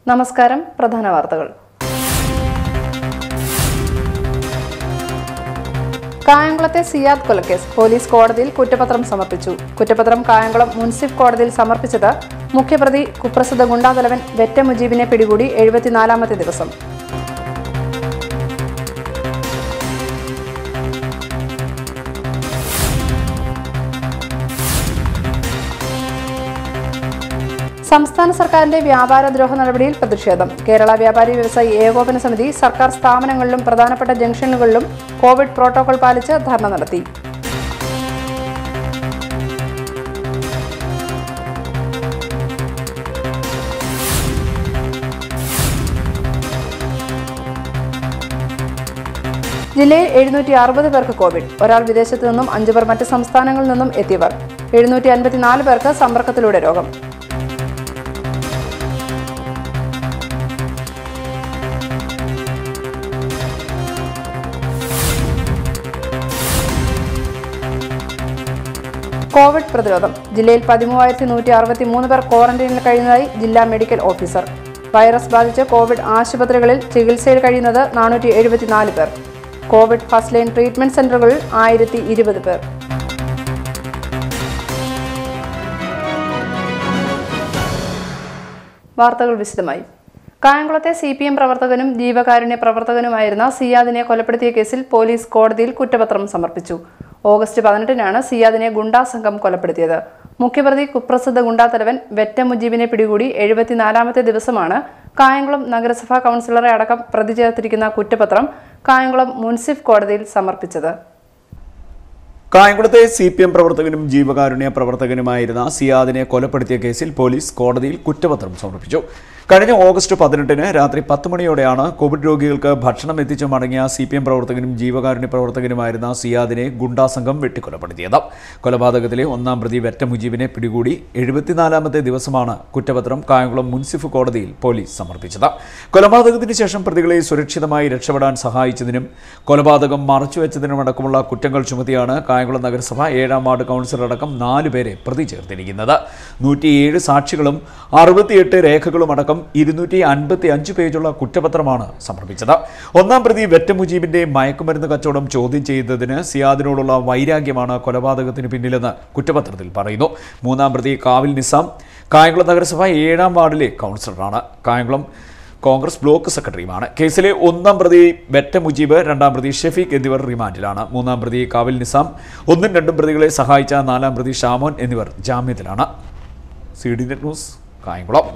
നമസ്കാരം പ്രധാന വാർത്തകൾ കായംകുളത്തെ സിയാദ് കൊലക്കേസ് പോലീസ് കോടതിയിൽ കുറ്റപത്രം സമർപ്പിച്ചു കുറ്റപത്രം കായംകുളം മുൻസിഫ് കോടതിയിൽ സമർപ്പിച്ചത് മുഖ്യപ്രതി കുപ്രസിദ്ധ ഗുണ്ടാതലവൻ വെറ്റ മുജീബിനെ പിടികൂടി എഴുപത്തിനാലാമത്തെ ദിവസം സംസ്ഥാന സർക്കാരിന്റെ വ്യാപാരദ്രോഹ നടപടിയിൽ പ്രതിഷേധം കേരള വ്യാപാരി വ്യവസായി ഏകോപന സമിതി സർക്കാർ സ്ഥാപനങ്ങളിലും പ്രധാനപ്പെട്ട ജംഗ്ഷനുകളിലും കോവിഡ് പ്രോട്ടോകോൾ പാലിച്ച് ധർണ നടത്തി ജില്ലയിൽ എഴുന്നൂറ്റി അറുപത് പേർക്ക് കോവിഡ് ഒരാൾ വിദേശത്തു നിന്നും അഞ്ചു പേർ മറ്റ് സംസ്ഥാനങ്ങളിൽ നിന്നും എത്തിയവർ എഴുന്നൂറ്റി അൻപത്തിനാല് പേർക്ക് സമ്പർക്കത്തിലൂടെ രോഗം കോവിഡ് പ്രതിരോധം ജില്ലയിൽ പതിമൂവായിരത്തി നൂറ്റി അറുപത്തി മൂന്ന് പേർ ക്വാറന്റൈനിൽ കഴിയുന്നതായി ജില്ലാ മെഡിക്കൽ ഓഫീസർ വൈറസ് ബാധിച്ച് കോവിഡ് ആശുപത്രികളിൽ ചികിത്സയിൽ കഴിയുന്നത് നാനൂറ്റി എഴുപത്തിനാല് പേർ കോവിഡ് ഫസ്റ്റ് ലൈൻ ട്രീറ്റ്മെന്റ് സെന്ററുകളിൽ ആയിരത്തി ഇരുപത് പേർ വാർത്തകൾ വിശദമായി കായംകുളത്തെ സി പി എം പ്രവർത്തകനും ജീവകാരുണ്യ പ്രവർത്തകനുമായിരുന്ന സിയാദിനെ കൊലപ്പെടുത്തിയ കേസിൽ പോലീസ് കോടതിയിൽ കുറ്റപത്രം സമർപ്പിച്ചു ഓഗസ്റ്റ് പതിനെട്ടിനാണ് സിയാദിനെ ഗുണ്ടാ സംഘം കൊലപ്പെടുത്തിയത് മുഖ്യപ്രതി കുപ്രസിദ്ധ ഗുണ്ടാത്തലവൻ വെറ്റ മുജീബിനെ പിടികൂടി എഴുപത്തിനാലാമത്തെ ദിവസമാണ് കായംകുളം നഗരസഭാ കൗൺസിലറെ അടക്കം പ്രതി ചേർത്തിരിക്കുന്ന കുറ്റപത്രം കായംകുളം മുൻസിഫ് കോടതിയിൽ സമർപ്പിച്ചത് കായംകുളത്തെ സി പി എം പ്രവർത്തകനും ജീവകാരുണ്യ പ്രവർത്തകനുമായിരുന്ന സിയാദിനെ കൊലപ്പെടുത്തിയ കേസിൽ പോലീസ് കോടതിയിൽ കുറ്റപത്രം സമർപ്പിച്ചു കഴിഞ്ഞ ഓഗസ്റ്റ് പതിനെട്ടിന് രാത്രി പത്ത് മണിയോടെയാണ് കോവിഡ് രോഗികൾക്ക് ഭക്ഷണം എത്തിച്ചു മടങ്ങിയ സി പി എം പ്രവർത്തകനും ജീവകാരുണ്യ പ്രവർത്തകനുമായിരുന്ന സിയാദിനെ ഗുണ്ടാ സംഘം വെട്ടിക്കൊലപ്പെടുത്തിയത് കൊലപാതകത്തിലെ ഒന്നാം പ്രതി വെറ്റ മുജീബിനെ പിടികൂടി എഴുപത്തിനാലാമത്തെ ദിവസമാണ് കുറ്റപത്രം കായംകുളം മുൻസിഫ് കോടതിയിൽ പോലീസ് സമർപ്പിച്ചത് കൊലപാതകത്തിന് ശേഷം പ്രതികളെ സുരക്ഷിതമായി രക്ഷപ്പെടാൻ സഹായിച്ചതിനും കൊലപാതകം മറച്ചുവെച്ചതിനുമടക്കമുള്ള കുറ്റങ്ങൾ ചുമത്തിയാണ് കായംകുളം നഗരസഭ ഏഴാം വാർഡ് കൗൺസിലർ അടക്കം നാല് പേരെ പ്രതി ചേർത്തിരിക്കുന്നത് നൂറ്റിയേഴ് സാക്ഷികളും അറുപത്തിയെട്ട് രേഖകളും അടക്കം ഇരുന്നൂറ്റി അൻപത്തി അഞ്ച് പേജുള്ള കുറ്റപത്രമാണ് സമർപ്പിച്ചത് ഒന്നാം പ്രതി വെറ്റ മുജീബിന്റെ മയക്കുമരുന്ന് കച്ചവടം ചോദ്യം ചെയ്തതിന് സിയാദിനോടുള്ള വൈരാഗ്യമാണ് കൊലപാതകത്തിന് പിന്നിലെന്ന് കുറ്റപത്രത്തിൽ പറയുന്നു മൂന്നാം പ്രതി കാവിൽ നിസാം കായംകുളം നഗരസഭ ഏഴാം വാർഡിലെ കൗൺസിലറാണ് കായംകുളം കോൺഗ്രസ് ബ്ലോക്ക് സെക്രട്ടറിയുമാണ് കേസിലെ ഒന്നാം പ്രതി വെറ്റ മുജീബ് രണ്ടാം പ്രതി ഷെഫീഖ് എന്നിവർ റിമാൻഡിലാണ് മൂന്നാം പ്രതി കാവിൽ നിസാം ഒന്നും രണ്ടും പ്രതികളെ സഹായിച്ച നാലാം പ്രതി ഷാമോൻ എന്നിവർ ജാമ്യത്തിലാണ് C D net news Kayamkulam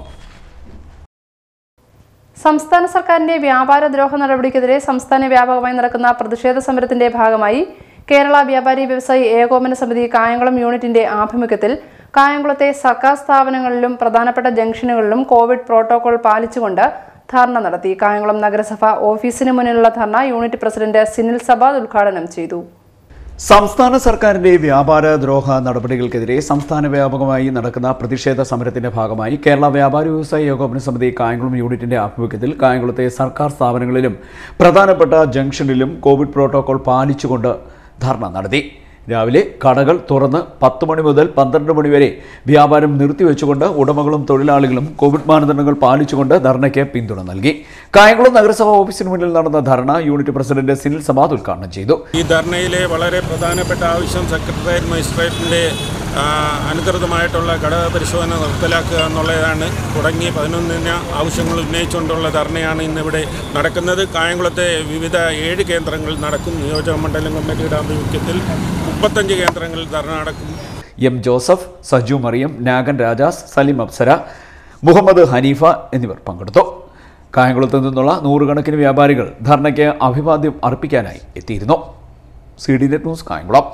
സംസ്ഥാന സർക്കാരിന്റെ വ്യാപാരദ്രോഹ നടപടിക്കെതിരെ സംസ്ഥാന വ്യാപകമായി നടക്കുന്ന പ്രതിഷേധ സമരത്തിന്റെ ഭാഗമായി കേരള വ്യാപാരി വ്യവസായി ഏകോപന സമിതി കായംകുളം യൂണിറ്റിന്റെ ആഭിമുഖ്യത്തിൽ കായംകുളത്തെ സർക്കാർ സ്ഥാപനങ്ങളിലും പ്രധാനപ്പെട്ട ജംഗ്ഷനുകളിലും കോവിഡ് പ്രോട്ടോകോൾ പാലിച്ചുകൊണ്ട് ധർണ നടത്തി കായംകുളം നഗരസഭ ഓഫീസിന് മുന്നിലുള്ള ധർണ യൂണിറ്റ് പ്രസിഡന്റ് സിനിൽ സബാദ് ഉദ്ഘാടനം ചെയ്തു സംസ്ഥാന സർക്കാരിന്റെ വ്യാപാര ദ്രോഹ നടപടികൾക്കെതിരെ സംസ്ഥാന വ്യാപകമായി നടക്കുന്ന പ്രതിഷേധ സമരത്തിന്റെ ഭാഗമായി കേരള വ്യാപാരി വ്യവസായ ഏകോപന സമിതി കായംകുളം യൂണിറ്റിന്റെ ആഭിമുഖ്യത്തിൽ കായംകുളത്തെ സർക്കാർ സ്ഥാപനങ്ങളിലും പ്രധാനപ്പെട്ട ജംഗ്ഷനിലും കോവിഡ് പ്രോട്ടോകോൾ പാലിച്ചുകൊണ്ട് ധർണ നടത്തി രാവിലെ കടകൾ തുറന്ന് പത്ത് മണി മുതൽ പന്ത്രണ്ട് മണി വരെ വ്യാപാരം നിർത്തിവെച്ചുകൊണ്ട് ഉടമകളും തൊഴിലാളികളും കോവിഡ് മാനദണ്ഡങ്ങൾ പാലിച്ചുകൊണ്ട് ധർണയ്ക്ക് പിന്തുണ നൽകി കായംകുളം നഗരസഭാ ഓഫീസിന് മുന്നിൽ നടന്ന ധർണ യൂണിറ്റ് പ്രസിഡന്റ് സിനിൽ സമാദ് ഉദ്ഘാടനം ചെയ്തു ഈ ധർണയിലെ വളരെ പ്രധാനപ്പെട്ട ആവശ്യം സെക്രട്ടേറിയറ്റ് മജിസ്ട്രേറ്റിൻ്റെ ആ, അനുസൃതമായിട്ടുള്ള ഘടക പരിശോധന നിർത്തലാക്കുക എന്നുള്ളതാണ് തുടങ്ങിയ പതിനൊന്നിന് ആവശ്യങ്ങൾ ഉന്നയിച്ചുകൊണ്ടുള്ള ധർണയാണ് ഇന്നിവിടെ നടക്കുന്നത് കായംകുളത്തെ വിവിധ ഏഴ് കേന്ദ്രങ്ങളിൽ നടക്കും നിയോജക മണ്ഡലം കമ്മിറ്റിയുടെ ആഭിമുഖ്യത്തിൽ മുപ്പത്തഞ്ച് കേന്ദ്രങ്ങളിൽ ധർണ നടക്കും എം ജോസഫ് സജു മറിയം നാഗൻ രാജാസ് സലിം അപ്സര മുഹമ്മദ് ഹനീഫ എന്നിവർ പങ്കെടുത്തു കായംകുളത്ത് നിന്നുള്ള നൂറുകണക്കിന് വ്യാപാരികൾ ധർണയ്ക്ക് അഭിവാദ്യം അർപ്പിക്കാനായി എത്തിയിരുന്നു C D net news Kayamkulam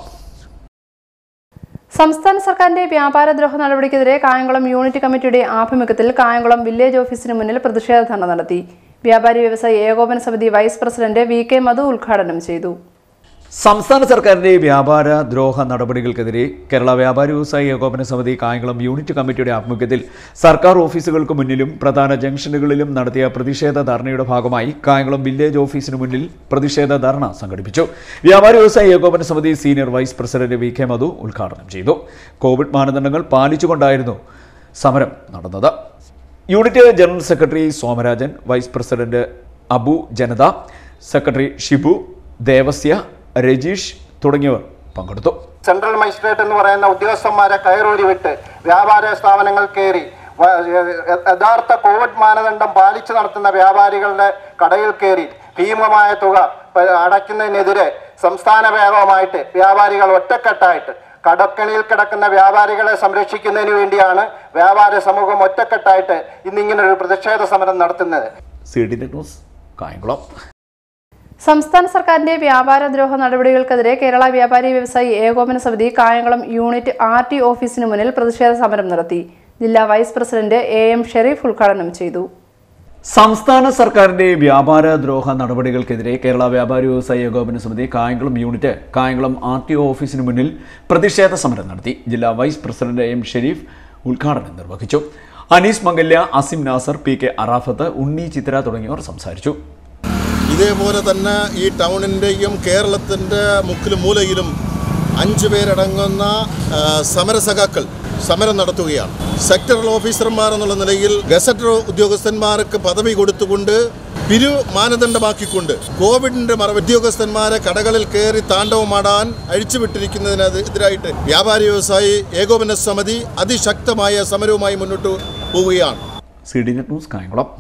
സംസ്ഥാന സർക്കാരിന്റെ വ്യാപാരദ്രോഹ നടപടിക്കെതിരെ കായംകുളം യൂണിറ്റ് കമ്മിറ്റിയുടെ ആഭിമുഖ്യത്തിൽ കായംകുളം വില്ലേജ് ഓഫീസിന് മുന്നിൽ പ്രതിഷേധ ധർണ നടത്തി വ്യാപാരി വ്യവസായി ഏകോപന സമിതി vice president V K Madhu ഉദ്ഘാടനം ചെയ്തു സംസ്ഥാന സർക്കാരിന്റെ വ്യാപാര ദ്രോഹ നടപടികൾക്കെതിരെ കേരള വ്യാപാരി വ്യവസായി ഏകോപന സമിതി കായംകുളം യൂണിറ്റ് കമ്മിറ്റിയുടെ ആഭിമുഖ്യത്തിൽ സർക്കാർ ഓഫീസുകൾക്ക് മുന്നിലും പ്രധാന ജംഗ്ഷനുകളിലും നടത്തിയ പ്രതിഷേധ ധർണയുടെ ഭാഗമായി കായംകുളം വില്ലേജ് ഓഫീസിന് മുന്നിൽ പ്രതിഷേധ ധർണ സംഘടിപ്പിച്ചു വ്യാപാരി വ്യവസായി ഏകോപന സമിതി senior vice president V K Madhu ഉദ്ഘാടനം ചെയ്തു കോവിഡ് മാനദണ്ഡങ്ങൾ പാലിച്ചുകൊണ്ടായിരുന്നു സമരം നടന്നത് unit general secretary Somarajan vice president Abu Janatha secretary Shibu Devasya Rajeesh തുടങ്ങിയവർ പങ്കെടുത്തു സെൻട്രൽ മജിസ്ട്രേറ്റ് എന്ന് പറയുന്ന ഉദ്യോഗസ്ഥന്മാരെ കയറൂരി വിട്ട് വ്യാപാര സ്ഥാപനങ്ങൾ കയറി വ- യഥാർത്ഥ കോവിഡ് മാനദണ്ഡം പാലിച്ചു നടത്തുന്ന വ്യാപാരികളുടെ കടയിൽ കയറി ഭീമമായ തുക പ- അടയ്ക്കുന്നതിനെതിരെ സംസ്ഥാന വ്യാപകമായിട്ട് വ്യാപാരികൾ ഒറ്റക്കെട്ടായിട്ട് കടക്കണിയിൽ കിടക്കുന്ന വ്യാപാരികളെ സംരക്ഷിക്കുന്നതിന് വേണ്ടിയാണ് വ്യാപാര സമൂഹം ഒറ്റക്കെട്ടായിട്ട് ഇന്നിങ്ങനെ ഒരു പ്രതിഷേധ സമരം നടത്തുന്നത് C D net news Kayamkulam സംസ്ഥാന സർക്കാരിന്റെ വ്യാപാരദ്രോഹ നടപടികൾക്കെതിരെ കേരള വ്യാപാരി വ്യവസായി ഏകോപന സമിതി കായംകുളം യൂണിറ്റ് ആർ ടി ഓഫീസിന് മുന്നിൽ പ്രതിഷേധ സമരം നടത്തി ജില്ലാ vice president A M Sherif ഉദ്ഘാടനം ചെയ്തു സംസ്ഥാന സർക്കാരിന്റെ വ്യാപാര ദ്രോഹ നടപടികൾക്കെതിരെ കേരള വ്യാപാരി വ്യവസായ ഏകോപന സമിതി Kayamkulam unit Kayamkulam R T O ഓഫീസിന് മുന്നിൽ പ്രതിഷേധ സമരം നടത്തി ജില്ലാ വൈസ് പ്രസിഡന്റ് എം ഷെരീഫ് ഉദ്ഘാടനം നിർവഹിച്ചു അനീസ് മംഗല്യ അസിം നാസർ പി കെ അറാഫത്ത് ഉണ്ണി ചിത്ര തുടങ്ങിയവർ സംസാരിച്ചു ഇതേപോലെ തന്നെ ഈ ടൗണിൻ്റെയും കേരളത്തിൻ്റെ മുക്കിലും മൂലയിലും അഞ്ചു പേരടങ്ങുന്ന ആ, സമരസഖാക്കൾ സമരം നടത്തുകയാണ് സെക്ടറൽ ഓഫീസർമാർ എന്നുള്ള നിലയിൽ ഗസറ്റർ ഉദ്യോഗസ്ഥന്മാർക്ക് പദവി കൊടുത്തുകൊണ്ട് പിരു മാനദണ്ഡമാക്കിക്കൊണ്ട് കോവിഡിന്റെ മറ ഉദ്യോഗസ്ഥന്മാരെ കടകളിൽ കയറി താണ്ഡവമാടാൻ അഴിച്ചുവിട്ടിരിക്കുന്നതിനെതിരായിട്ട് വ്യാപാരി വ്യവസായി ഏകോപന സമിതി അതിശക്തമായ സമരവുമായി മുന്നോട്ട് പോവുകയാണ് C D net news Kayamkulam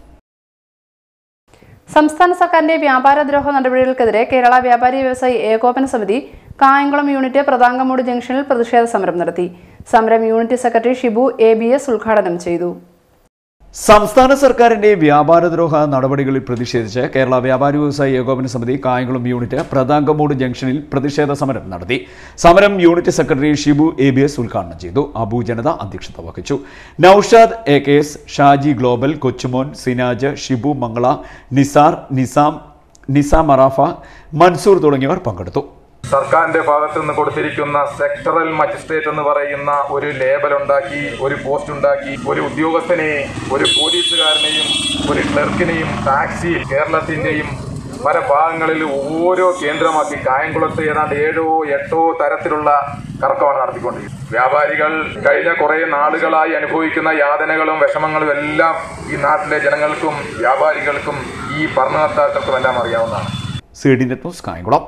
സംസ്ഥാന സർക്കാരിന്റെ വ്യാപാരദ്രോഹ നടപടികൾക്കെതിരെ കേരള വ്യാപാരി വ്യവസായി ഏകോപന സമിതി കായംകുളം യൂണിറ്റ് പ്രതാങ്കമൂട് ജംഗ്ഷനിൽ പ്രതിഷേധ സമരം നടത്തി സമരം unit secretary Shibu A B S ഉദ്ഘാടനം ചെയ്തു സംസ്ഥാന സർക്കാരിന്റെ വ്യാപാരദ്രോഹ നടപടികളിൽ പ്രതിഷേധിച്ച് കേരള വ്യാപാരി വ്യവസായി ഏകോപന സമിതി കായംകുളം യൂണിറ്റ് പ്രതാങ്കമൂട് ജംഗ്ഷനിൽ പ്രതിഷേധ സമരം നടത്തി സമരം unit secretary Shibu A B S ഉദ്ഘാടനം ചെയ്തു അബു ജനത അധ്യക്ഷത വഹിച്ചു Noushad A K S Shaji global Kochumon Sinaj Shibu Mangala Nisar Nisam Nisam Arafa Mansoor തുടങ്ങിയവർ പങ്കെടുത്തു സർക്കാരിന്റെ ഭാഗത്തു നിന്ന് കൊടുത്തിരിക്കുന്ന സെക്ടറൽ മജിസ്ട്രേറ്റ് എന്ന് പറയുന്ന ഒരു ലേബൽ ഉണ്ടാക്കി ഒരു പോസ്റ്റ് ഉണ്ടാക്കി ഒരു ഉദ്യോഗസ്ഥനെ ഒരു പോലീസുകാരനെയും ഒരു ക്ലർക്കിനെയും ടാക്സി കേരളത്തിന്റെയും പല ഭാഗങ്ങളിൽ ഓരോ കേന്ദ്രമാക്കി കായംകുളത്ത് ഏതാണ്ട് ഏഴോ എട്ടോ തരത്തിലുള്ള കറക്കമാണ് നടത്തിക്കൊണ്ടിരിക്കുന്നത് വ്യാപാരികൾ കഴിഞ്ഞ കുറെ നാളുകളായി അനുഭവിക്കുന്ന യാതനകളും വിഷമങ്ങളും എല്ലാം ഈ നാട്ടിലെ ജനങ്ങൾക്കും വ്യാപാരികൾക്കും ഈ ഭരണകർത്താക്കൾക്കും എല്ലാം അറിയാവുന്നതാണ് C D net news Kayamkulam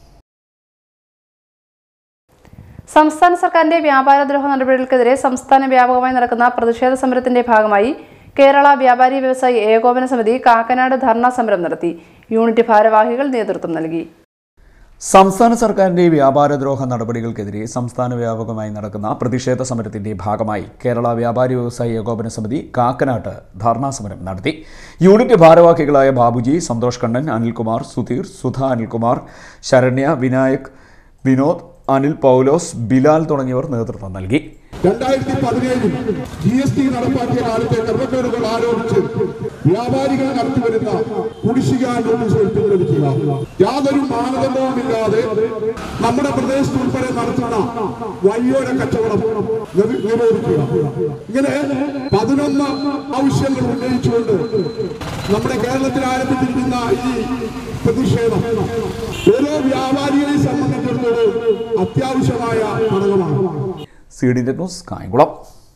സംസ്ഥാന സർക്കാരിന്റെ വ്യാപാരദ്രോഹ നടപടികൾക്കെതിരെ സംസ്ഥാന വ്യാപകമായി നടക്കുന്ന പ്രതിഷേധ സമരത്തിന്റെ ഭാഗമായി കേരള വ്യാപാരി വ്യവസായി ഏകോപന സമിതി കാക്കനാട് ധർണാ സമരം നടത്തി യൂണിറ്റ് ഭാരവാഹികൾ നേതൃത്വം നൽകി സംസ്ഥാന സർക്കാരിന്റെ വ്യാപാരദ്രോഹ നടപടികൾക്കെതിരെ സംസ്ഥാന വ്യാപകമായി നടക്കുന്ന പ്രതിഷേധ സമരത്തിന്റെ ഭാഗമായി കേരള വ്യാപാരി വ്യവസായി ഏകോപന സമിതി കാക്കനാട്ട് ധർണാ സമരം നടത്തി യൂണിറ്റ് ഭാരവാഹികളായ ബാബുജി സന്തോഷ് കണ്ണൻ അനിൽകുമാർ സുധീർ സുധ അനിൽകുമാർ ശരണ്യ വിനായക് വിനോദ് അനിൽ പൗലോസ് ബിലാൽ തുടങ്ങിയവർ നേതൃത്വം നൽകി രണ്ടായിരത്തി പതിനേഴിൽ ജി എസ് ടി നടപ്പാക്കിയ കാലത്തെ ക്രമക്കേടുകൾ ആരോപിച്ച് വ്യാപാരികൾ നടത്തിവരുന്ന കുടിശ്ശിക നോട്ടീസുകൾ പിൻവലിക്കുക യാതൊരു മാനദണ്ഡവുമില്ലാതെ നമ്മുടെ പ്രദേശത്ത് ഉൾപ്പെടെ നടത്തുന്ന വഴിയോര കച്ചവടം നിർ- നിരോധിക്കുക ഇങ്ങനെ പതിനൊന്ന് ആവശ്യങ്ങൾ ഉന്നയിച്ചുകൊണ്ട് നമ്മുടെ കേരളത്തിൽ ആരംഭിച്ചിരിക്കുന്ന ഈ പ്രതിഷേധം ഓരോ വ്യാപാരികളെ സംബന്ധിച്ചിടത്തോളം അത്യാവശ്യമായ ഘടകമാണ് C D net news Kayamkulam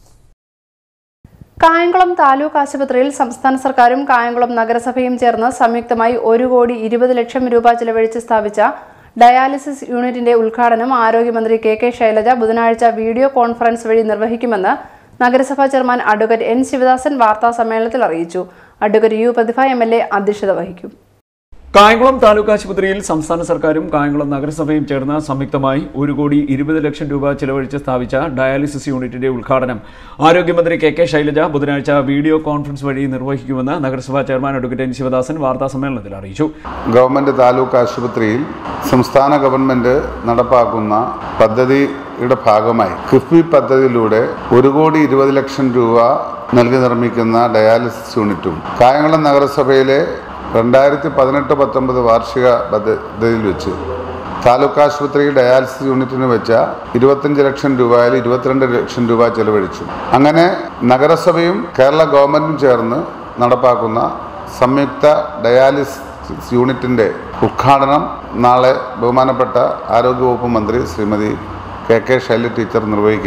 Kayamkulam taluk ആശുപത്രിയിൽ സംസ്ഥാന സർക്കാരും കായംകുളം നഗരസഭയും ചേർന്ന് സംയുക്തമായി ഒരു കോടി ഇരുപത് ലക്ഷം രൂപ ചെലവഴിച്ച് സ്ഥാപിച്ച ഡയാലിസിസ് യൂണിറ്റിന്റെ ഉദ്ഘാടനം ആരോഗ്യമന്ത്രി കെ കെ ശൈലജ ബുധനാഴ്ച വീഡിയോ കോൺഫറൻസ് വഴി നിർവഹിക്കുമെന്ന് നഗരസഭാ ചെയർമാൻ അഡ്വക്കേറ്റ് എൻ ശിവദാസൻ വാർത്താ സമ്മേളനത്തിൽ അറിയിച്ചു advocate U Prathibha M L A അധ്യക്ഷത വഹിക്കും കായംകുളം താലൂക്ക് ആശുപത്രിയിൽ സംസ്ഥാന സർക്കാരും കായംകുളം നഗരസഭയും ചേർന്ന് സംയുക്തമായി ഒരു കോടി ഇരുപത് ലക്ഷം രൂപ ചെലവഴിച്ച് സ്ഥാപിച്ച ഡയാലിസിസ് യൂണിറ്റിന്റെ ഉദ്ഘാടനം ആരോഗ്യമന്ത്രി കെ കെ ശൈലജ ബുധനാഴ്ച വീഡിയോ കോൺഫറൻസ് വഴി നിർവഹിക്കുമെന്ന് നഗരസഭാ ചെയർമാൻ അഡ്വക്കേറ്റ് എൻ ശിവദാസൻ വാർത്താ സമ്മേളനത്തിൽ അറിയിച്ചു ഗവൺമെൻറ് താലൂക്ക് ആശുപത്രിയിൽ സംസ്ഥാന ഗവൺമെൻറ് നടപ്പാക്കുന്ന പദ്ധതിയുടെ ഭാഗമായി കിഫ്ബി പദ്ധതിയിലൂടെ ഒരു കോടി ഇരുപത് ലക്ഷം രൂപ നൽകി നിർമ്മിക്കുന്ന ഡയാലിസിസ് യൂണിറ്റും കായംകുളം നഗരസഭയിലെ രണ്ടായിരത്തി പതിനെട്ട് പത്തൊമ്പത് വാർഷിക പദ്ധതിയിൽ വെച്ച് താലൂക്ക് ആശുപത്രി ഡയാലിസിസ് യൂണിറ്റിന് വെച്ച ഇരുപത്തഞ്ച് ലക്ഷം രൂപയിൽ ഇരുപത്തിരണ്ട് ലക്ഷം രൂപ ചെലവഴിച്ചു അങ്ങനെ നഗരസഭയും കേരള ഗവൺമെൻറ്റും ചേർന്ന് നടപ്പാക്കുന്ന സംയുക്ത ഡയാലിസിസ് യൂണിറ്റിൻ്റെ ഉദ്ഘാടനം നാളെ ബഹുമാനപ്പെട്ട ആരോഗ്യവകുപ്പ് മന്ത്രി Shrimati K K Shailaja teacher നിർവഹിക്കുകയാണ്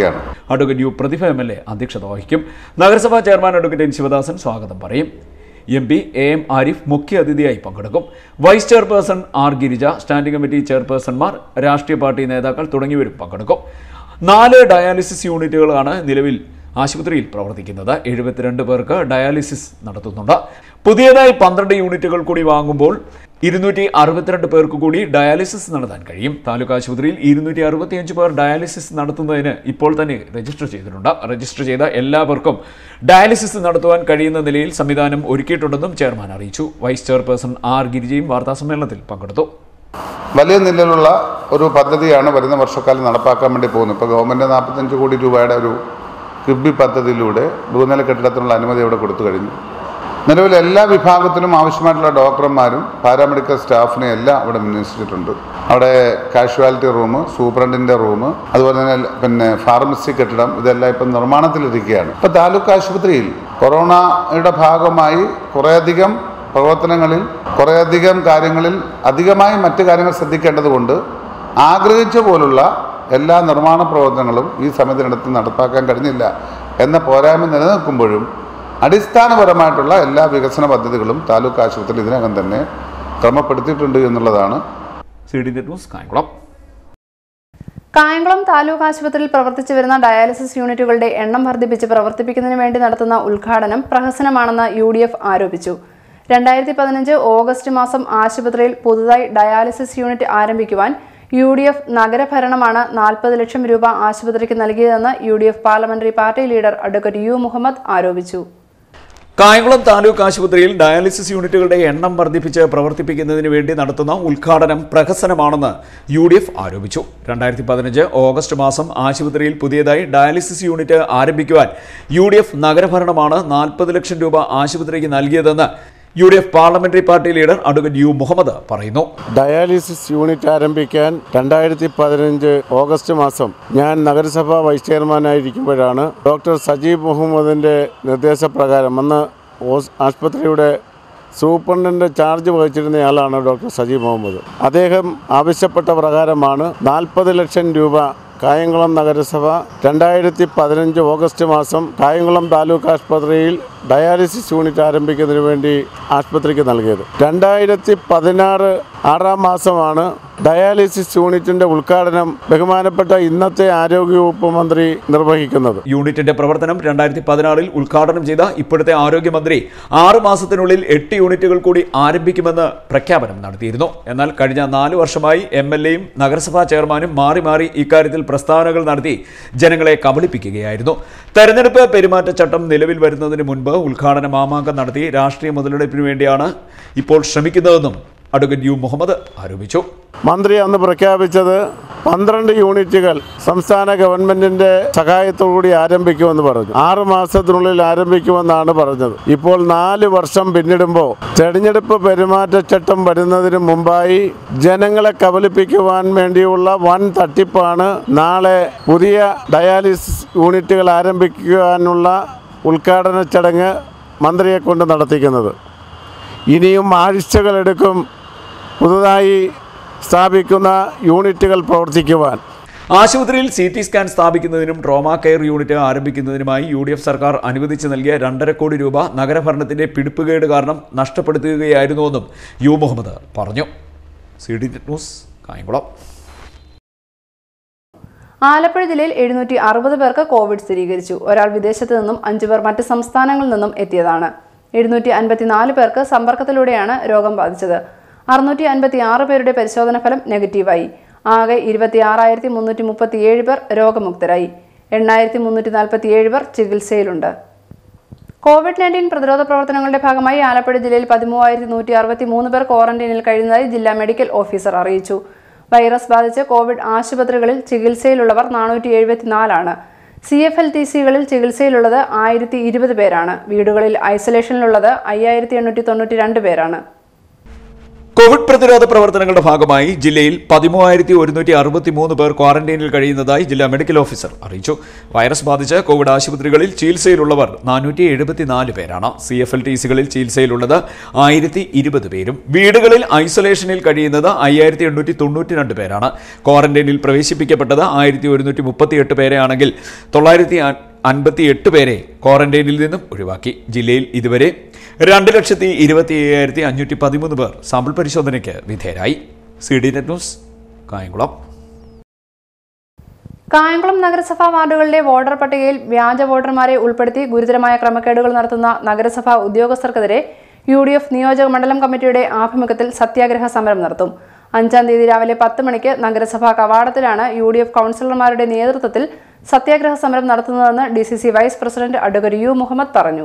advocate U Prathibha M L A അധ്യക്ഷത വഹിക്കും നഗരസഭാ ചെയർമാൻ അഡ്വക്കേറ്റ് എൻ ശിവദാസൻ സ്വാഗതം പറയും M P A M Arif മുഖ്യ അതിഥിയായി പങ്കെടുക്കും vice chairperson R Girija standing committee ചെയർപേഴ്സൺമാർ രാഷ്ട്രീയ പാർട്ടി നേതാക്കൾ തുടങ്ങിയവരും പങ്കെടുക്കും നാല് ഡയാലിസിസ് യൂണിറ്റുകളാണ് നിലവിൽ ആശുപത്രിയിൽ പ്രവർത്തിക്കുന്നത് എഴുപത്തിരണ്ട് പേർക്ക് ഡയാലിസിസ് നടത്തുന്നുണ്ട് പുതിയതായി പന്ത്രണ്ട് യൂണിറ്റുകൾ കൂടി വാങ്ങുമ്പോൾ ഇരുന്നൂറ്റി അറുപത്തിരണ്ട് പേർക്ക് കൂടി ഡയാലിസിസ് നടത്താൻ കഴിയും താലൂക്ക് ആശുപത്രിയിൽ ഇരുന്നൂറ്റി അറുപത്തിയഞ്ച് പേർ ഡയാലിസിസ് നടത്തുന്നതിന് ഇപ്പോൾ തന്നെ രജിസ്റ്റർ ചെയ്തിട്ടുണ്ട് രജിസ്റ്റർ ചെയ്ത എല്ലാവർക്കും ഡയാലിസിസ് നടത്തുവാൻ കഴിയുന്ന നിലയിൽ സംവിധാനം ഒരുക്കിയിട്ടുണ്ടെന്നും ചെയർമാൻ അറിയിച്ചു വൈസ് ചെയർപേഴ്സൺ ആർ ഗിരിജയും വാർത്താസമ്മേളനത്തിൽ പങ്കെടുത്തു വലിയ നിലയിലുള്ള ഒരു പദ്ധതിയാണ് വരുന്ന വർഷക്കാലം നടപ്പാക്കാൻ വേണ്ടി പോകുന്നത് ഇപ്പോൾ ഗവൺമെൻറ് നാൽപ്പത്തഞ്ച് കോടി രൂപയുടെ ഒരു കിബി പദ്ധതിയിലൂടെ ബഹുനില കെട്ടിടത്തിനുള്ള അനുമതി ഇവിടെ കൊടുത്തു കഴിഞ്ഞു നിലവിൽ എല്ലാ വിഭാഗത്തിനും ആവശ്യമായിട്ടുള്ള ഡോക്ടർമാരും പാരാമെഡിക്കൽ സ്റ്റാഫിനെ എല്ലാം അവിടെ വിന്യസിച്ചിട്ടുണ്ട് അവിടെ കാഷ്വാലിറ്റി റൂം സൂപ്രണ്ടിൻ്റെ റൂം അതുപോലെ തന്നെ പിന്നെ ഫാർമസി കെട്ടിടം ഇതെല്ലാം ഇപ്പം നിർമ്മാണത്തിലിരിക്കുകയാണ് ഇപ്പോൾ താലൂക്ക് ആശുപത്രിയിൽ കൊറോണയുടെ ഭാഗമായി കുറേയധികം പ്രവർത്തനങ്ങളിൽ കുറേയധികം കാര്യങ്ങളിൽ അധികമായി മറ്റു കാര്യങ്ങൾ ശ്രദ്ധിക്കേണ്ടതുകൊണ്ട് ആഗ്രഹിച്ച പോലുള്ള എല്ലാ നിർമ്മാണ പ്രവർത്തനങ്ങളും ഈ സമയത്തിനടുത്ത് നടപ്പാക്കാൻ കഴിഞ്ഞില്ല എന്ന പോരായ്മ നിലനിൽക്കുമ്പോഴും അടിസ്ഥാനപരമായിട്ടുള്ള എല്ലാ വികസന പദ്ധതികളും താലൂക്ക് ആശുപത്രിയിൽ ഇതിനകം തന്നെ ക്രമപ്പെടുത്തിയിട്ടുണ്ട് എന്നുള്ളതാണ് C D net news Kayamkulam Kayamkulam taluk ആശുപത്രിയിൽ പ്രവർത്തിച്ചു വരുന്ന ഡയാലിസിസ് യൂണിറ്റുകളുടെ എണ്ണം വർദ്ധിപ്പിച്ച് പ്രവർത്തിപ്പിക്കുന്നതിന് വേണ്ടി നടത്തുന്ന ഉദ്ഘാടനം പ്രഹസനമാണെന്ന് യു ഡി എഫ് ആരോപിച്ചു രണ്ടായിരത്തി പതിനഞ്ച് ഓഗസ്റ്റ് മാസം ആശുപത്രിയിൽ പുതുതായി ഡയാലിസിസ് യൂണിറ്റ് ആരംഭിക്കുവാൻ യു ഡി എഫ് നഗരഭരണമാണ് നാൽപ്പത് ലക്ഷം രൂപ ആശുപത്രിക്ക് നൽകിയതെന്ന് U D F parliamentary party leader advocate U Muhammad ആരോപിച്ചു കായംകുളം താലൂക്ക് ആശുപത്രിയിൽ ഡയാലിസിസ് യൂണിറ്റുകളുടെ എണ്ണം വർദ്ധിപ്പിച്ച് പ്രവർത്തിപ്പിക്കുന്നതിന് വേണ്ടി നടത്തുന്ന ഉദ്ഘാടനം പ്രഹസനമാണെന്ന് യു ഡി എഫ് ആരോപിച്ചു രണ്ടായിരത്തി പതിനഞ്ച് ഓഗസ്റ്റ് മാസം ആശുപത്രിയിൽ പുതിയതായി ഡയാലിസിസ് യൂണിറ്റ് ആരംഭിക്കുവാൻ യു ഡി എഫ് നഗരഭരണമാണ് നാൽപ്പത് ലക്ഷം രൂപ ആശുപത്രിക്ക് നൽകിയതെന്ന് U D F parliamentary party leader advocate U Muhammad പറയുന്നു ഡയാലിസിസ് യൂണിറ്റ് ആരംഭിക്കാൻ രണ്ടായിരത്തി പതിനഞ്ച് ഓഗസ്റ്റ് മാസം ഞാൻ നഗരസഭാ വൈസ് ചെയർമാനായിരിക്കുമ്പോഴാണ് ഡോക്ടർ സജീവ് മുഹമ്മദിൻ്റെ നിർദ്ദേശപ്രകാരം അന്ന് ഹോസ് ആശുപത്രിയുടെ സൂപ്രണ്ടിൻ്റെ ചാർജ് വഹിച്ചിരുന്നയാളാണ് ഡോക്ടർ സജീവ് മുഹമ്മദ് അദ്ദേഹം ആവശ്യപ്പെട്ട പ്രകാരമാണ് നാൽപ്പത് ലക്ഷം രൂപ കായംകുളം നഗരസഭ രണ്ടായിരത്തി പതിനഞ്ച് ഓഗസ്റ്റ് മാസം കായംകുളം താലൂക്ക് ആശുപത്രിയിൽ ഡയാലിസിസ് യൂണിറ്റ് ആരംഭിക്കുന്നതിന് വേണ്ടി ആശുപത്രിക്ക് നൽകിയത് രണ്ടായിരത്തി പതിനാറ് ആറാം മാസമാണ് ഡയാലിസിസ് യൂണിറ്റിന്റെ ഉദ്ഘാടനം ബഹുമാനപ്പെട്ട ഇന്നത്തെ ആരോഗ്യവകുപ്പ് മന്ത്രി നിർവഹിക്കുന്നത് യൂണിറ്റിന്റെ പ്രവർത്തനം രണ്ടായിരത്തി പതിനാറിൽ ഉദ്ഘാടനം ചെയ്ത ഇപ്പോഴത്തെ ആരോഗ്യമന്ത്രി ആറ് മാസത്തിനുള്ളിൽ എട്ട് യൂണിറ്റുകൾ കൂടി ആരംഭിക്കുമെന്ന് പ്രഖ്യാപനം നടത്തിയിരുന്നു എന്നാൽ കഴിഞ്ഞ നാല് വർഷമായി എം എൽ എയും നഗരസഭാ ചെയർമാനും മാറി മാറി ഇക്കാര്യത്തിൽ പ്രസ്താവനകൾ നടത്തി ജനങ്ങളെ കബളിപ്പിക്കുകയായിരുന്നു തെരഞ്ഞെടുപ്പ് പെരുമാറ്റച്ചട്ടം നിലവിൽ വരുന്നതിന് മുൻപ് ഉദ്ഘാടന മാമാങ്കം നടത്തി രാഷ്ട്രീയ മുതലെടുപ്പിന് വേണ്ടിയാണ് ഇപ്പോൾ ശ്രമിക്കുന്നതെന്നും അഡ്വക്കേറ്റ് യു മുഹമ്മദ് ആരോപിച്ചു മന്ത്രി അന്ന് പ്രഖ്യാപിച്ചത് പന്ത്രണ്ട് യൂണിറ്റുകൾ സംസ്ഥാന ഗവൺമെന്റിന്റെ സഹായത്തോടുകൂടി ആരംഭിക്കുമെന്ന് പറഞ്ഞു ആറ് മാസത്തിനുള്ളിൽ ആരംഭിക്കുമെന്നാണ് പറഞ്ഞത് ഇപ്പോൾ നാല് വർഷം പിന്നിടുമ്പോൾ തെരഞ്ഞെടുപ്പ് പെരുമാറ്റച്ചട്ടം വരുന്നതിന് മുമ്പായി ജനങ്ങളെ കബളിപ്പിക്കുവാൻ വേണ്ടിയുള്ള വൻ തട്ടിപ്പാണ് നാളെ പുതിയ ഡയാലിസിസ് യൂണിറ്റുകൾ ആരംഭിക്കുവാനുള്ള ഉദ്ഘാടന ചടങ്ങ് മന്ത്രിയെ കൊണ്ട് നടത്തിക്കുന്നത് ഇനിയും ആഴ്ചകളെടുക്കും പുതുതായി സ്ഥാപിക്കുന്ന യൂണിറ്റുകൾ പ്രവർത്തിക്കുവാൻ ആശുപത്രിയിൽ സി ടി സ്കാൻ സ്ഥാപിക്കുന്നതിനും ട്രോമ കെയർ യൂണിറ്റ് ആരംഭിക്കുന്നതിനുമായി യു ഡി എഫ് സർക്കാർ അനുവദിച്ച് നൽകിയ രണ്ടര കോടി രൂപ നഗരഭരണത്തിന്റെ പിടിപ്പുകേട് കാരണം നഷ്ടപ്പെടുത്തുകയായിരുന്നുവെന്നും യു മുഹമ്മദ് പറഞ്ഞു C D news Kayamkulam Alappuzha ജില്ലയിൽ എഴുന്നൂറ്റി അറുപത് പേർക്ക് കോവിഡ് സ്ഥിരീകരിച്ചു ഒരാൾ വിദേശത്ത് നിന്നും അഞ്ചു പേർ മറ്റ് സംസ്ഥാനങ്ങളിൽ നിന്നും എത്തിയതാണ് എഴുന്നൂറ്റി അൻപത്തിനാല് പേർക്ക് സമ്പർക്കത്തിലൂടെയാണ് രോഗം ബാധിച്ചത് അറുന്നൂറ്റി അൻപത്തി ആറ് പേരുടെ പരിശോധന ഫലം നെഗറ്റീവായി ആകെ ഇരുപത്തി ആറായിരത്തി മുന്നൂറ്റി മുപ്പത്തിയേഴ് പേർ രോഗമുക്തരായി എണ്ണായിരത്തി മുന്നൂറ്റി നാൽപ്പത്തിയേഴ് പേർ ചികിത്സയിലുണ്ട് കോവിഡ് നയൻറ്റീൻ പ്രതിരോധ പ്രവർത്തനങ്ങളുടെ ഭാഗമായി ആലപ്പുഴ ജില്ലയിൽ പതിമൂവായിരത്തി നൂറ്റി അറുപത്തി മൂന്ന് പേർ ക്വാറന്റൈനിൽ കഴിയുന്നതായി ജില്ലാ മെഡിക്കൽ ഓഫീസർ അറിയിച്ചു വൈറസ് ബാധിച്ച് കോവിഡ് ആശുപത്രികളിൽ ചികിത്സയിലുള്ളവർ നാനൂറ്റി എഴുപത്തിനാലാണ് സി എഫ് എൽ ടി സികളിൽ ചികിത്സയിലുള്ളത് ആയിരത്തി ഇരുപത് പേരാണ് വീടുകളിൽ ഐസൊലേഷനിലുള്ളത് അയ്യായിരത്തി എണ്ണൂറ്റി തൊണ്ണൂറ്റി രണ്ട് പേരാണ് കോവിഡ് പ്രതിരോധ പ്രവർത്തനങ്ങളുടെ ഭാഗമായി ജില്ലയിൽ പതിമൂവായിരത്തി ഒരുന്നൂറ്റി അറുപത്തി മൂന്ന് പേർ ക്വാറന്റൈനിൽ കഴിയുന്നതായി ജില്ലാ മെഡിക്കൽ ഓഫീസർ അറിയിച്ചു വൈറസ് ബാധിച്ച് കോവിഡ് ആശുപത്രികളിൽ ചികിത്സയിലുള്ളവർ നാനൂറ്റി എഴുപത്തിനാല് പേരാണ് സി എഫ് എൽ ടി സികളിൽ ചികിത്സയിലുള്ളത് ആയിരത്തി ഇരുപത് പേരും വീടുകളിൽ ഐസൊലേഷനിൽ കഴിയുന്നത് അയ്യായിരത്തി എണ്ണൂറ്റി തൊണ്ണൂറ്റി രണ്ട് പേരാണ് ക്വാറന്റൈനിൽ പ്രവേശിപ്പിക്കപ്പെട്ടത് ആയിരത്തി ഒരുന്നൂറ്റി മുപ്പത്തിയെട്ട് പേരെയാണെങ്കിൽ തൊള്ളായിരത്തി അൻപത്തി എട്ട് പേരെ ക്വാറന്റൈനിൽ നിന്നും ഒഴിവാക്കി ജില്ലയിൽ ഇതുവരെ രണ്ട് ലക്ഷത്തി ഇരുപത്തി അയ്യായിരത്തി അഞ്ഞൂറ്റി പതിമൂന്ന് പേർ സാമ്പിൾ പരിശോധനയ്ക്ക് വിധേയരായി C D net news Kayamkulam Kayamkulam നഗരസഭാ വാർഡുകളിലെ വോട്ടർ പട്ടികയിൽ വ്യാജ വോട്ടർമാരെ ഉൾപ്പെടുത്തി ഗുരുതരമായ ക്രമക്കേടുകൾ നടത്തുന്ന നഗരസഭാ ഉദ്യോഗസ്ഥർക്കെതിരെ യു ഡി എഫ് നിയോജക മണ്ഡലം കമ്മിറ്റിയുടെ ആഭിമുഖ്യത്തിൽ സത്യാഗ്രഹ സമരം നടത്തും അഞ്ചാം തീയതി രാവിലെ പത്ത് മണിക്ക് നഗരസഭാ കവാടത്തിലാണ് യു ഡി എഫ് കൗൺസിലർമാരുടെ നേതൃത്വത്തിൽ സത്യാഗ്രഹ സമരം നടത്തുന്നതെന്ന് D C C vice president advocate U Muhammad പറഞ്ഞു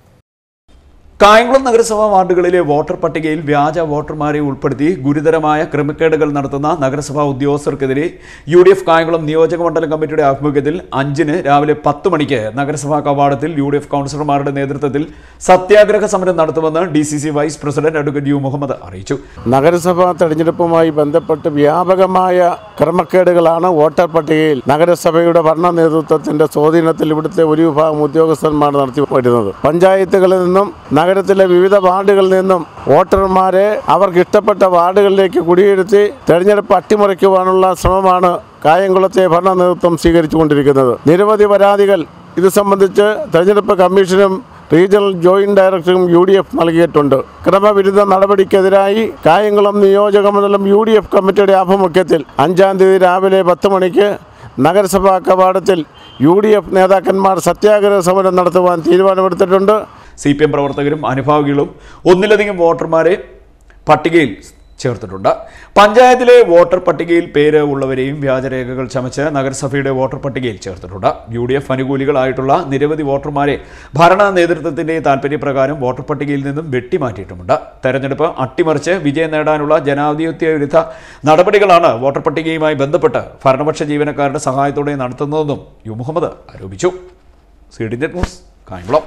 കായംകുളം നഗരസഭാ വാർഡുകളിലെ വോട്ടർ പട്ടികയിൽ വ്യാജ വോട്ടർമാരെ ഉൾപ്പെടുത്തി ഗുരുതരമായ ക്രമക്കേടുകൾ നടത്തുന്ന നഗരസഭാ ഉദ്യോഗസ്ഥർക്കെതിരെ യു ഡി എഫ് കായംകുളം നിയോജക മണ്ഡലം കമ്മിറ്റിയുടെ ആഭിമുഖ്യത്തിൽ അഞ്ചിന് രാവിലെ പത്ത് മണിക്ക് നഗരസഭാ കവാടത്തിൽ യു ഡി എഫ് കൗൺസിലർമാരുടെ നേതൃത്വത്തിൽ സത്യാഗ്രഹ സമരം നടത്തുമെന്ന് D C C vice president advocate U Muhammad അറിയിച്ചു നഗരസഭാ തെരഞ്ഞെടുപ്പുമായി ബന്ധപ്പെട്ട് വ്യാപകമായ ക്രമക്കേടുകളാണ് വോട്ടർ പട്ടികയിൽ നഗരസഭയുടെ ഭരണ നേതൃത്വത്തിന്റെ സ്വാധീനത്തിൽ ഇവിടുത്തെ ഒരു വിഭാഗം ഉദ്യോഗസ്ഥന്മാർ നടത്തി വരുന്നത് പഞ്ചായത്തുകളിൽ നിന്നും നഗരത്തിലെ വിവിധ വാർഡുകളിൽ നിന്നും വോട്ടർമാരെ അവർക്ക് ഇഷ്ടപ്പെട്ട വാർഡുകളിലേക്ക് കുടിയിരുത്തി തെരഞ്ഞെടുപ്പ് അട്ടിമറിക്കുവാനുള്ള ശ്രമമാണ് കായംകുളത്തെ ഭരണ നേതൃത്വം സ്വീകരിച്ചുകൊണ്ടിരിക്കുന്നത് നിരവധി പരാതികൾ ഇത് സംബന്ധിച്ച് തെരഞ്ഞെടുപ്പ് കമ്മീഷനും റീജിയണൽ ജോയിന്റ് ഡയറക്ടറും യു ഡി എഫ് നൽകിയിട്ടുണ്ട് ക്രമവിരുദ്ധ നടപടിക്കെതിരായി കായംകുളം നിയോജക മണ്ഡലം യു ഡി എഫ് കമ്മിറ്റിയുടെ ആഭിമുഖ്യത്തിൽ അഞ്ചാം തീയതി രാവിലെ പത്ത് മണിക്ക് നഗരസഭാ കവാടത്തിൽ യു ഡി എഫ് നേതാക്കന്മാർ സത്യാഗ്രഹ സമരം നടത്തുവാൻ തീരുമാനമെടുത്തിട്ടുണ്ട് സി പി എം പ്രവർത്തകരും അനുഭാവികളും ഒന്നിലധികം വോട്ടർമാരെ പട്ടികയിൽ ചേർത്തിട്ടുണ്ട് പഞ്ചായത്തിലെ വോട്ടർ പട്ടികയിൽ പേര് ഉള്ളവരെയും വ്യാജരേഖകൾ ചമച്ച് നഗരസഭയുടെ വോട്ടർ പട്ടികയിൽ ചേർത്തിട്ടുണ്ട് യു ഡി എഫ് അനുകൂലികളായിട്ടുള്ള നിരവധി വോട്ടർമാരെ ഭരണ നേതൃത്വത്തിന്റെ താൽപര്യപ്രകാരം വോട്ടർ പട്ടികയിൽ നിന്നും വെട്ടിമാറ്റിയിട്ടുമുണ്ട് തെരഞ്ഞെടുപ്പ് അട്ടിമറിച്ച് വിജയം നേടാനുള്ള ജനാധിപത്യ വിരുദ്ധ നടപടികളാണ് വോട്ടർ പട്ടികയുമായി ബന്ധപ്പെട്ട് ഭരണപക്ഷ ജീവനക്കാരുടെ സഹായത്തോടെ നടത്തുന്നതെന്നും യു മുഹമ്മദ് ആരോപിച്ചു C D net news Kayamkulam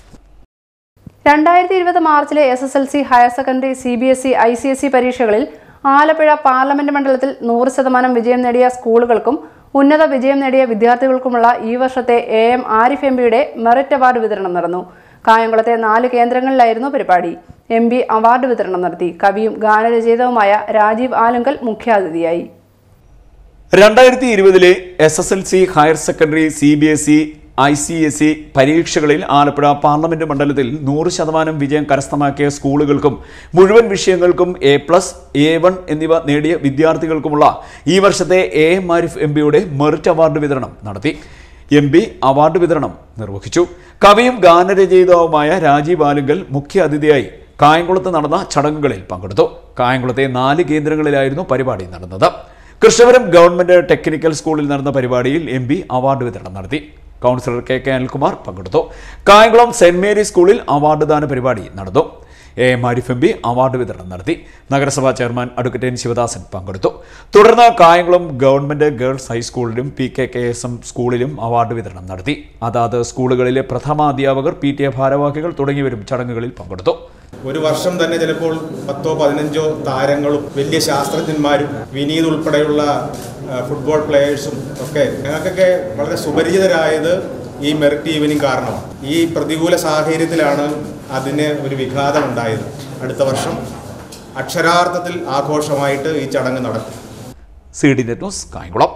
രണ്ടായിരത്തി ഇരുപത് മാർച്ചിലെ S S L C higher secondary C B S E I C S E പരീക്ഷകളിൽ ആലപ്പുഴ പാർലമെന്റ് മണ്ഡലത്തിൽ നൂറ് ശതമാനം വിജയം നേടിയ സ്കൂളുകൾക്കും ഉന്നത വിജയം നേടിയ വിദ്യാർത്ഥികൾക്കുമുള്ള ഈ വർഷത്തെ എ എം ആരിഫ് എം പിയുടെ മെറിറ്റ് അവാർഡ് വിതരണം നടന്നു കായംകുളത്തെ നാല് കേന്ദ്രങ്ങളിലായിരുന്നു പരിപാടി എം പി അവാർഡ് വിതരണം നടത്തി കവിയും ഗാനരചയിതാവുമായ രാജീവ് ആലുങ്കൽ മുഖ്യാതിഥിയായി രണ്ടായിരത്തി ഇരുപതിലെ S S L C higher secondary C B S E I C S E പരീക്ഷകളിൽ ആലപ്പുഴ പാർലമെന്റ് മണ്ഡലത്തിൽ നൂറ് ശതമാനം വിജയം കരസ്ഥമാക്കിയ സ്കൂളുകൾക്കും മുഴുവൻ വിഷയങ്ങൾക്കും എ പ്ലസ് എ വൺ എന്നിവ നേടിയ വിദ്യാർത്ഥികൾക്കുമുള്ള ഈ വർഷത്തെ എ എം ആരിഫ് എം പിയുടെ മെറിറ്റ് അവാർഡ് വിതരണം നടത്തി എം പി അവാർഡ് വിതരണം നിർവഹിച്ചു കവിയും ഗാനരചയിതാവുമായ രാജീവ് ആലുങ്കൽ മുഖ്യ അതിഥിയായി കായംകുളത്ത് നടന്ന ചടങ്ങുകളിൽ പങ്കെടുത്തു കായംകുളത്തെ നാല് കേന്ദ്രങ്ങളിലായിരുന്നു പരിപാടി നടന്നത് കൃഷ്ണപുരം ഗവൺമെന്റ് ടെക്നിക്കൽ സ്കൂളിൽ നടന്ന പരിപാടിയിൽ എം പി അവാർഡ് വിതരണം നടത്തി കൗൺസിലർ കെ കെ അനിൽകുമാർ പങ്കെടുത്തു കായംകുളം സെന്റ് മേരി സ്കൂളിൽ അവാർഡ് ദാന പരിപാടി നടന്നു A M Arif M P award വിതരണം നടത്തി നഗരസഭാ ചെയർമാൻ അഡ്വക്കേറ്റ് എൻ ശിവദാസൻ പങ്കെടുത്തു തുടർന്ന് കായംകുളം ഗവൺമെന്റ് ഗേൾസ് ഹൈസ്കൂളിലും P K K S M സ്കൂളിലും അവാർഡ് വിതരണം നടത്തി അതാത് സ്കൂളുകളിലെ പ്രഥമാധ്യാപകർ പി ടി എ ഭാരവാഹികൾ തുടങ്ങിയവരും ചടങ്ങുകളിൽ പങ്കെടുത്തു ഒരു വർഷം തന്നെ ചിലപ്പോൾ പത്തോ പതിനഞ്ചോ താരങ്ങളും വലിയ ശാസ്ത്രജ്ഞന്മാരും വിനീത് ഉൾപ്പെടെയുള്ള ആ, ഫുട്ബോൾ പ്ലേയേഴ്സും ഒക്കെ ഞങ്ങൾക്കൊക്കെ വളരെ സുപരിചിതരായത് ഈ മെറിറ്റ് ഈവനിങ് കാരണമാണ് ഈ പ്രതികൂല സാഹചര്യത്തിലാണ് അതിന് ഒരു വിഘാതം ഉണ്ടായത് അടുത്ത വർഷം അക്ഷരാർത്ഥത്തിൽ ആഘോഷമായിട്ട് ഈ ചടങ്ങ് നടക്കും C D net news Kayamkulam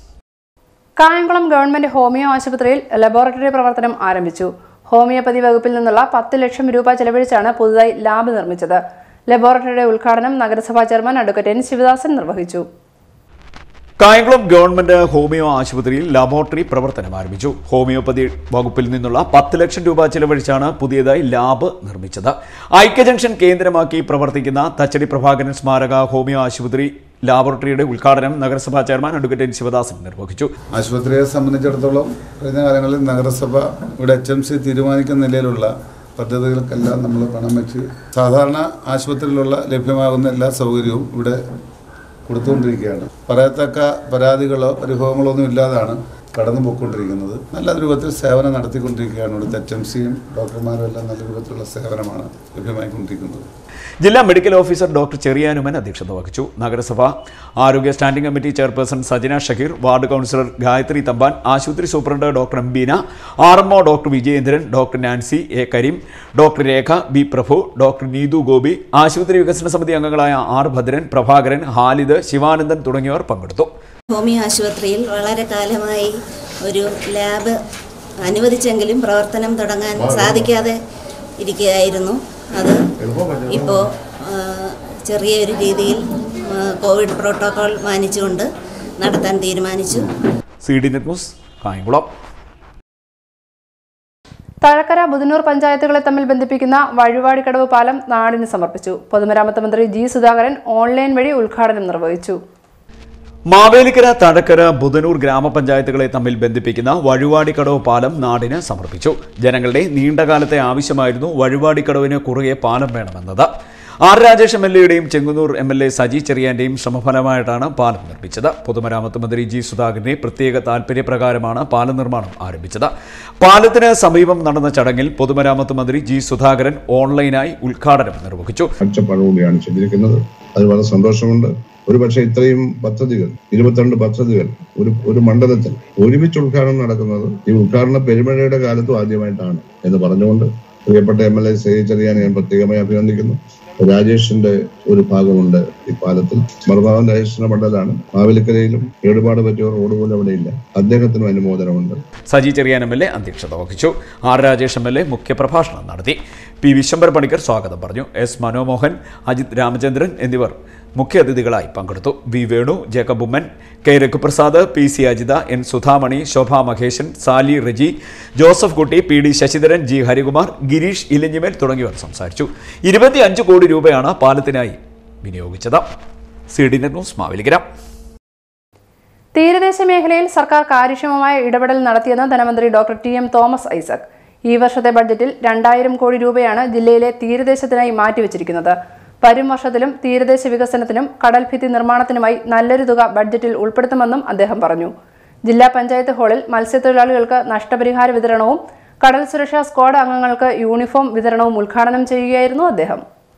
Kayamkulam government homeo ആശുപത്രിയിൽ ലബോറട്ടറി പ്രവർത്തനം ആരംഭിച്ചു ഹോമിയോപ്പതി വകുപ്പിൽ നിന്നുള്ള പത്ത് ലക്ഷം രൂപ ചെലവഴിച്ചാണ് പുതുതായി ലാബ് നിർമ്മിച്ചത് ലബോറട്ടറിയുടെ ഉദ്ഘാടനം നഗരസഭാ ചെയർമാൻ അഡ്വക്കേറ്റ് എൻ ശിവദാസൻ നിർവഹിച്ചു കായംകുളം ഗവൺമെന്റ് ഹോമിയോ ആശുപത്രിയിൽ ലബോറട്ടറി പ്രവർത്തനം ആരംഭിച്ചു ഹോമിയോപ്പതി വകുപ്പിൽ നിന്നുള്ള പത്ത് ലക്ഷം രൂപ ചെലവഴിച്ചാണ് പുതിയതായി ലാബ് നിർമ്മിച്ചത് ഐക്യ ജംഗ്ഷൻ കേന്ദ്രമാക്കി പ്രവർത്തിക്കുന്ന തച്ചടി പ്രഭാകരൻ സ്മാരക ഹോമിയോ ആശുപത്രി ലാബോറട്ടറിയുടെ ഉദ്ഘാടനം നഗരസഭാ ചെയർമാൻ അഡ്വക്കേറ്റ് എൻ ശിവദാസൻ നിർവഹിച്ചു ആശുപത്രിയെ സംബന്ധിച്ചിടത്തോളം കഴിഞ്ഞ കാലങ്ങളിൽ നഗരസഭ ഇവിടെ എച്ച് എം സി തീരുമാനിക്കുന്ന നിലയിലുള്ള പദ്ധതികൾക്കെല്ലാം നമ്മൾ പണം വെച്ച് സാധാരണ ആശുപത്രിയിലുള്ള ലഭ്യമാകുന്ന എല്ലാ സൗകര്യവും ഇവിടെ കൊടുത്തുകൊണ്ടിരിക്കുകയാണ് പറയത്തക്ക പരാതികളോ പരിഭവങ്ങളോ ഒന്നും ഇല്ലാതാണ് കടന്നു പോയിക്കൊണ്ടിരിക്കുന്നത് നല്ല രൂപത്തിൽ സേവനം നടത്തിക്കൊണ്ടിരിക്കുകയാണ് ഇവിടുത്തെ എച്ച് എം സിയും ഡോക്ടർമാരും എല്ലാം നല്ല രൂപത്തിലുള്ള സേവനമാണ് ലഭ്യമായിക്കൊണ്ടിരിക്കുന്നത് ജില്ലാ മെഡിക്കൽ ഓഫീസർ ഡോക്ടർ ചെറിയാനുമൻ അധ്യക്ഷത വഹിച്ചു നഗരസഭ ആരോഗ്യ standing committee chairperson Sajana Shakeer ward councillor Gayathri Thampan ആശുപത്രി superintendent doctor M Beena R M O doctor Vijayendran doctor Nancy A Kareem doctor Rekha B Prabhu doctor Neethu Gopi ആശുപത്രി വികസന സമിതി അംഗങ്ങളായ ആർ ഭദ്രൻ പ്രഭാകരൻ ഹാലിദ് ശിവാനന്ദൻ തുടങ്ങിയവർ പങ്കെടുത്തു ഹോമിയോ ആശുപത്രിയിൽ വളരെ കാലമായി ഒരു ലാബ് അനുവദിച്ചെങ്കിലും പ്രവർത്തനം തുടങ്ങാൻ സാധിക്കാതെ ഇരിക്കുകയായിരുന്നു അത് ഇപ്പോൾ ചെറിയൊരു രീതിയിൽ ആ, കോവിഡ് പ്രോട്ടോകോൾ മാനിച്ചുകൊണ്ട് നടത്താൻ തീരുമാനിച്ചു C D net news Kayamkulam Thazhakkara Budhanoor പഞ്ചായത്തുകളെ തമ്മിൽ ബന്ധിപ്പിക്കുന്ന വഴിവാടിക്കടവ് പാലം നാടിന് സമർപ്പിച്ചു പൊതുമരാമത്ത് മന്ത്രി ജി സുധാകരൻ ഓൺലൈൻ വഴി ഉദ്ഘാടനം നിർവഹിച്ചു മാവേലിക്കര തഴക്കര ബുധനൂർ ഗ്രാമപഞ്ചായത്തുകളെ തമ്മിൽ ബന്ധിപ്പിക്കുന്ന വഴിവാടിക്കടവ് പാലം നാടിന് സമർപ്പിച്ചു ജനങ്ങളുടെ നീണ്ടകാലത്തെ ആവശ്യമായിരുന്നു വഴിവാടിക്കടവിന് കുറുകെ പാലം വേണമെന്നത് ആർ രാജേഷ് എം എൽ എയുടെയും Chengannur M L A Saji ചെറിയാന്റെയും ശ്രമഫലമായിട്ടാണ് പാലം നിർമ്മിച്ചത് പൊതുമരാമത്ത് മന്ത്രി ജി സുധാകരന്റെ പ്രത്യേക താൽപര്യപ്രകാരമാണ് പാലം നിർമ്മാണം ആരംഭിച്ചത് പാലത്തിന് സമീപം നടന്ന ചടങ്ങിൽ പൊതുമരാമത്ത് മന്ത്രി ജി സുധാകരൻ ഓൺലൈനായി ഉദ്ഘാടനം നിർവഹിച്ചു കാഴ്ചപ്പാടുകൂടിയാണ് ചെയ്തിരിക്കുന്നത് അത് വളരെ സന്തോഷമുണ്ട് ഒരുപക്ഷെ ഇത്രയും പദ്ധതികൾ ഇരുപത്തിരണ്ട് പദ്ധതികൾ ഒരു ഒരു മണ്ഡലത്തിൽ ഒരുമിച്ച് ഉദ്ഘാടനം നടക്കുന്നത് ഈ ഉദ്ഘാടന പെരുമഴയുടെ കാലത്തും ആദ്യമായിട്ടാണ് എന്ന് പറഞ്ഞുകൊണ്ട് പ്രിയപ്പെട്ട എം എൽ എ ചെറിയാൻ ഞാൻ പ്രത്യേകമായി അഭിനന്ദിക്കുന്നു രാജേഷിന്റെ ഒരു ഭാഗമുണ്ട് ഈ പാലത്തിൽ മറുഭാഗം രാജേഷിന്റെ മണ്ഡലമാണ് മാവേലിക്കരയിലും കേടുപാട് പറ്റിയ റോഡ് പോലും അവിടെ ഇല്ല അദ്ദേഹത്തിനും അനുമോദനമുണ്ട് Saji Cheriyan M L A അധ്യക്ഷത വഹിച്ചു R Rajesh M L A മുഖ്യപ്രഭാഷണം നടത്തി പി വിശ്വംഭര പണിക്കർ സ്വാഗതം പറഞ്ഞു എസ് മനോമോഹൻ അജിത് രാമചന്ദ്രൻ എന്നിവർ മുഖ്യാതിഥികളായി പങ്കെടുത്തു V Venu Jacob Oommen K Raghuprasad P C Ajitha N Sudhamani Shobha Maheshan Sali Reji Joseph Kutty P D Sasidharan G Harikumar Gireesh Elanjimel തുടങ്ങിയവർ സംസാരിച്ചു ഇരുപത്തിയഞ്ച് കോടി രൂപയാണ് പാലത്തിനായി വിനിയോഗിച്ചത് C D net news Mavelikkara തീരദേശ മേഖലയിൽ സർക്കാർ കാര്യക്ഷമമായ ഇടപെടൽ നടത്തിയെന്ന് ധനമന്ത്രി doctor T M Thomas Isaac ഈ വർഷത്തെ ബഡ്ജറ്റിൽ രണ്ടായിരം കോടി രൂപയാണ് ജില്ലയിലെ തീരദേശത്തിനായി മാറ്റിവെച്ചിരിക്കുന്നത് വരും വർഷത്തിലും തീരദേശ വികസനത്തിനും കടൽഭിത്തി നിർമ്മാണത്തിനുമായി നല്ലൊരു തുക ബഡ്ജറ്റിൽ ഉൾപ്പെടുത്തുമെന്നും അദ്ദേഹം പറഞ്ഞു ജില്ലാ പഞ്ചായത്ത് ഹാളിൽ മത്സ്യത്തൊഴിലാളികൾക്ക് നഷ്ടപരിഹാര വിതരണവും കടൽ സുരക്ഷാ സ്ക്വാഡ് അംഗങ്ങൾക്ക് യൂണിഫോം വിതരണവും ഉദ്ഘാടനം ചെയ്യുകയായിരുന്നു അദ്ദേഹം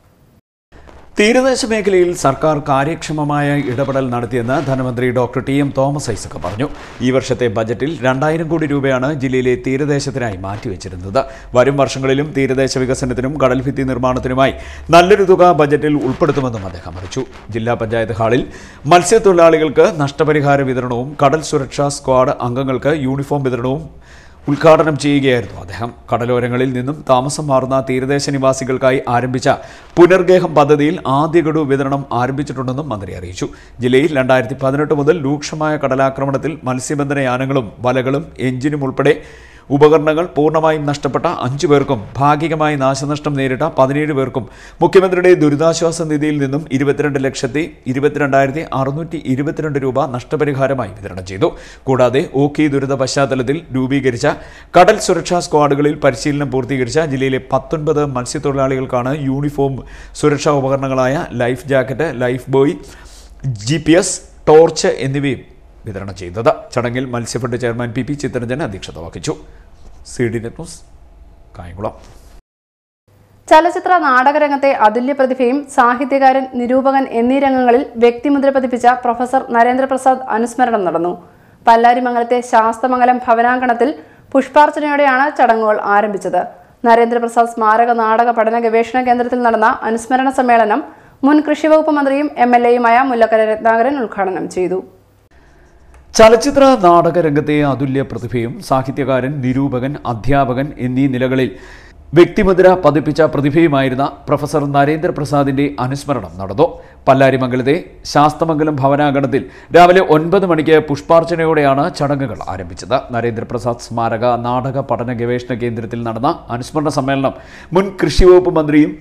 തീരദേശ മേഖലയിൽ സർക്കാർ കാര്യക്ഷമമായ ഇടപെടൽ നടത്തിയെന്ന് ധനമന്ത്രി doctor T M Thomas Isaac പറഞ്ഞു ഈ വർഷത്തെ ബജറ്റിൽ രണ്ടായിരം കോടി രൂപയാണ് ജില്ലയിലെ തീരദേശത്തിനായി മാറ്റിവെച്ചിരുന്നത് വരും വർഷങ്ങളിലും തീരദേശ വികസനത്തിനും കടൽഭിത്തി നിർമ്മാണത്തിനുമായി നല്ലൊരു തുക ബജറ്റിൽ ഉൾപ്പെടുത്തുമെന്നും അദ്ദേഹം അറിയിച്ചു ജില്ലാ പഞ്ചായത്ത് ഹാളിൽ മത്സ്യത്തൊഴിലാളികൾക്ക് നഷ്ടപരിഹാര വിതരണവും കടൽ സുരക്ഷാ സ്ക്വാഡ് അംഗങ്ങൾക്ക് യൂണിഫോം വിതരണവും ഉദ്ഘാടനം ചെയ്യുകയായിരുന്നു അദ്ദേഹം കടലോരങ്ങളിൽ നിന്നും താമസം മാറുന്ന തീരദേശ നിവാസികൾക്കായി ആരംഭിച്ച പുനർഗേഹം പദ്ധതിയിൽ ആദ്യ ഗഡു വിതരണം ആരംഭിച്ചിട്ടുണ്ടെന്നും മന്ത്രി അറിയിച്ചു ജില്ലയിൽ രണ്ടായിരത്തി പതിനെട്ട് മുതൽ രൂക്ഷമായ കടലാക്രമണത്തിൽ മത്സ്യബന്ധന യാനങ്ങളും വലകളും എഞ്ചിനും ഉൾപ്പെടെ ഉപകരണങ്ങൾ പൂർണ്ണമായും നഷ്ടപ്പെട്ട അഞ്ചു പേർക്കും ഭാഗികമായി നാശനഷ്ടം നേരിട്ട പതിനേഴ് പേർക്കും മുഖ്യമന്ത്രിയുടെ ദുരിതാശ്വാസ നിധിയിൽ നിന്നും ഇരുപത്തിരണ്ട് ലക്ഷത്തി ഇരുപത്തിരണ്ടായിരത്തി അറുന്നൂറ്റി ഇരുപത്തിരണ്ട് രൂപ നഷ്ടപരിഹാരമായി വിതരണം ചെയ്തു കൂടാതെ ഓഖി ദുരിത പശ്ചാത്തലത്തിൽ രൂപീകരിച്ച കടൽ സുരക്ഷാ സ്ക്വാഡുകളിൽ പരിശീലനം പൂർത്തീകരിച്ച ജില്ലയിലെ പത്തൊൻപത് മത്സ്യത്തൊഴിലാളികൾക്കാണ് യൂണിഫോം സുരക്ഷാ ഉപകരണങ്ങളായ life jacket life buoy G P S torch എന്നിവയും വിതരണം ചെയ്തത് ചടങ്ങിൽ മത്സ്യഫണ്ട് ചെയർമാൻ പി പി ചിത്തരഞ്ജൻ അധ്യക്ഷത വഹിച്ചു C D net news Kayamkulam ചലച്ചിത്ര നാടകരംഗത്തെ അതുല്യ പ്രതിഭയും സാഹിത്യകാരൻ നിരൂപകൻ എന്നീ രംഗങ്ങളിൽ വ്യക്തിമുദ്ര പതിപ്പിച്ച പ്രൊഫസർ നരേന്ദ്രപ്രസാദ് അനുസ്മരണം നടന്നു പല്ലാരിമംഗലത്തെ ശാസ്തമംഗലം ഭവനാങ്കണത്തിൽ പുഷ്പാർച്ചനയോടെയാണ് ചടങ്ങുകൾ ആരംഭിച്ചത് നരേന്ദ്രപ്രസാദ് സ്മാരക നാടക പഠന ഗവേഷണ കേന്ദ്രത്തിൽ നടന്ന അനുസ്മരണ സമ്മേളനം മുൻ കൃഷിവകുപ്പ് മന്ത്രിയും എം എൽ എയുമായ മുല്ലക്കര രത്നാകരൻ ഉദ്ഘാടനം ചെയ്തു ചലച്ചിത്ര നാടക രംഗത്തെ അതുല്യ പ്രതിഭയും സാഹിത്യകാരൻ നിരൂപകൻ അധ്യാപകൻ എന്നീ നിലകളിൽ വ്യക്തിമുദ്ര പതിപ്പിച്ച പ്രതിഭയുമായിരുന്ന പ്രൊഫസർ നരേന്ദ്രപ്രസാദിന്റെ അനുസ്മരണം നടന്നു പല്ലാരിമംഗലത്തെ ശാസ്തമംഗലം ഭവനാങ്കണത്തിൽ രാവിലെ ഒൻപത് മണിക്ക് പുഷ്പാർച്ചനയോടെയാണ് ചടങ്ങുകൾ ആരംഭിച്ചത് നരേന്ദ്രപ്രസാദ് സ്മാരക നാടക പഠന ഗവേഷണ കേന്ദ്രത്തിൽ നടന്ന അനുസ്മരണ സമ്മേളനം മുൻ കൃഷി വകുപ്പ് മന്ത്രിയും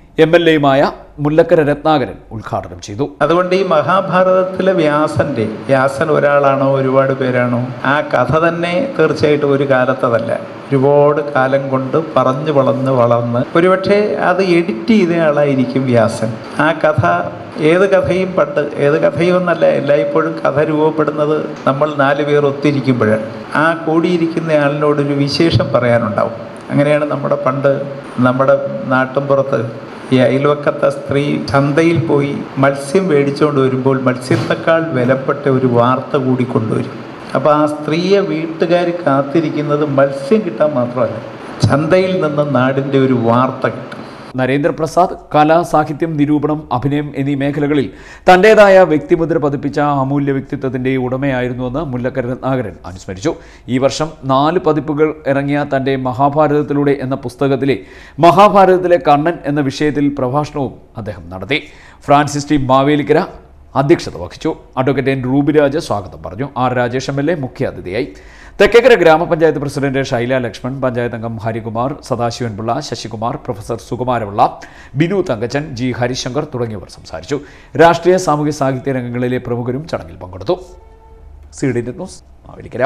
എം എൽ എയുമായ മുല്ലക്കര രത്നാകരൻ ഉദ്ഘാടനം ചെയ്തു അതുകൊണ്ട് ഈ മഹാഭാരതത്തിലെ വ്യാസന്റെ വ്യാസൻ ഒരാളാണോ ഒരുപാട് പേരാണോ ആ കഥ തന്നെ തീർച്ചയായിട്ടും ഒരു കാലത്തതല്ല ഒരുപാട് കാലം കൊണ്ട് പറഞ്ഞു വളർന്ന് വളർന്ന് ഒരുപക്ഷെ അത് എഡിറ്റ് ചെയ്ത ആളായിരിക്കും വ്യാസൻ ആ കഥ ഏത് കഥയും പണ്ട് ഏത് കഥയും എന്നല്ല എല്ലായ്പ്പോഴും കഥ രൂപപ്പെടുന്നത് നമ്മൾ നാല് പേർ ഒത്തിരിക്കുമ്പോഴാണ് ആ കൂടിയിരിക്കുന്ന ആളിനോടൊരു വിശേഷം പറയാനുണ്ടാവും അങ്ങനെയാണ് നമ്മുടെ പണ്ട് നമ്മുടെ നാട്ടിൻപുറത്ത് ഈ അയൽവക്കത്തെ സ്ത്രീ ചന്തയിൽ പോയി മത്സ്യം മേടിച്ചുകൊണ്ട് വരുമ്പോൾ മത്സ്യത്തെക്കാൾ വിലപ്പെട്ട ഒരു വാർത്ത കൂടി കൊണ്ടുവരും അപ്പോൾ ആ സ്ത്രീയെ വീട്ടുകാർ കാത്തിരിക്കുന്നത് മത്സ്യം കിട്ടാൻ മാത്രമല്ല ചന്തയിൽ നിന്ന് നാടിൻ്റെ ഒരു വാർത്ത കിട്ടും നരേന്ദ്രപ്രസാദ് കല സാഹിത്യം നിരൂപണം അഭിനയം എന്നീ മേഖലകളിൽ തന്റേതായ വ്യക്തിമുദ്ര പതിപ്പിച്ച അമൂല്യ വ്യക്തിത്വത്തിന്റെ ഉടമയായിരുന്നുവെന്ന് മുല്ലക്കര രത്നാകരൻ അനുസ്മരിച്ചു ഈ വർഷം നാല് പതിപ്പുകൾ ഇറങ്ങിയ തന്റെ മഹാഭാരതത്തിലൂടെ എന്ന പുസ്തകത്തിലെ മഹാഭാരതത്തിലെ കണ്ണൻ എന്ന വിഷയത്തിൽ പ്രഭാഷണവും അദ്ദേഹം നടത്തി ഫ്രാൻസിസ് ടി മാവേലിക്കര അധ്യക്ഷത വഹിച്ചു അഡ്വക്കേറ്റ് എൻ റൂബിരാജ് സ്വാഗതം പറഞ്ഞു R Rajesh M L A മുഖ്യാതിഥിയായി തെക്കേക്കര ഗ്രാമപഞ്ചായത്ത് പ്രസിഡന്റ് ശൈല ലക്ഷ്മൺ പഞ്ചായത്ത് അംഗം ഹരികുമാർ സദാശിവൻ പിള്ള ശശികുമാർ പ്രൊഫസർ സുകുമാരപിള്ള ബിനു തങ്കച്ചൻ ജി ഹരിശങ്കർ തുടങ്ങിയവർ സംസാരിച്ചു രാഷ്ട്രീയ സാമൂഹ്യ സാഹിത്യ രംഗങ്ങളിലെ പ്രമുഖരും ചടങ്ങിൽ പങ്കെടുത്തു സി ഡി ന്യൂസ് മാവേലിക്കര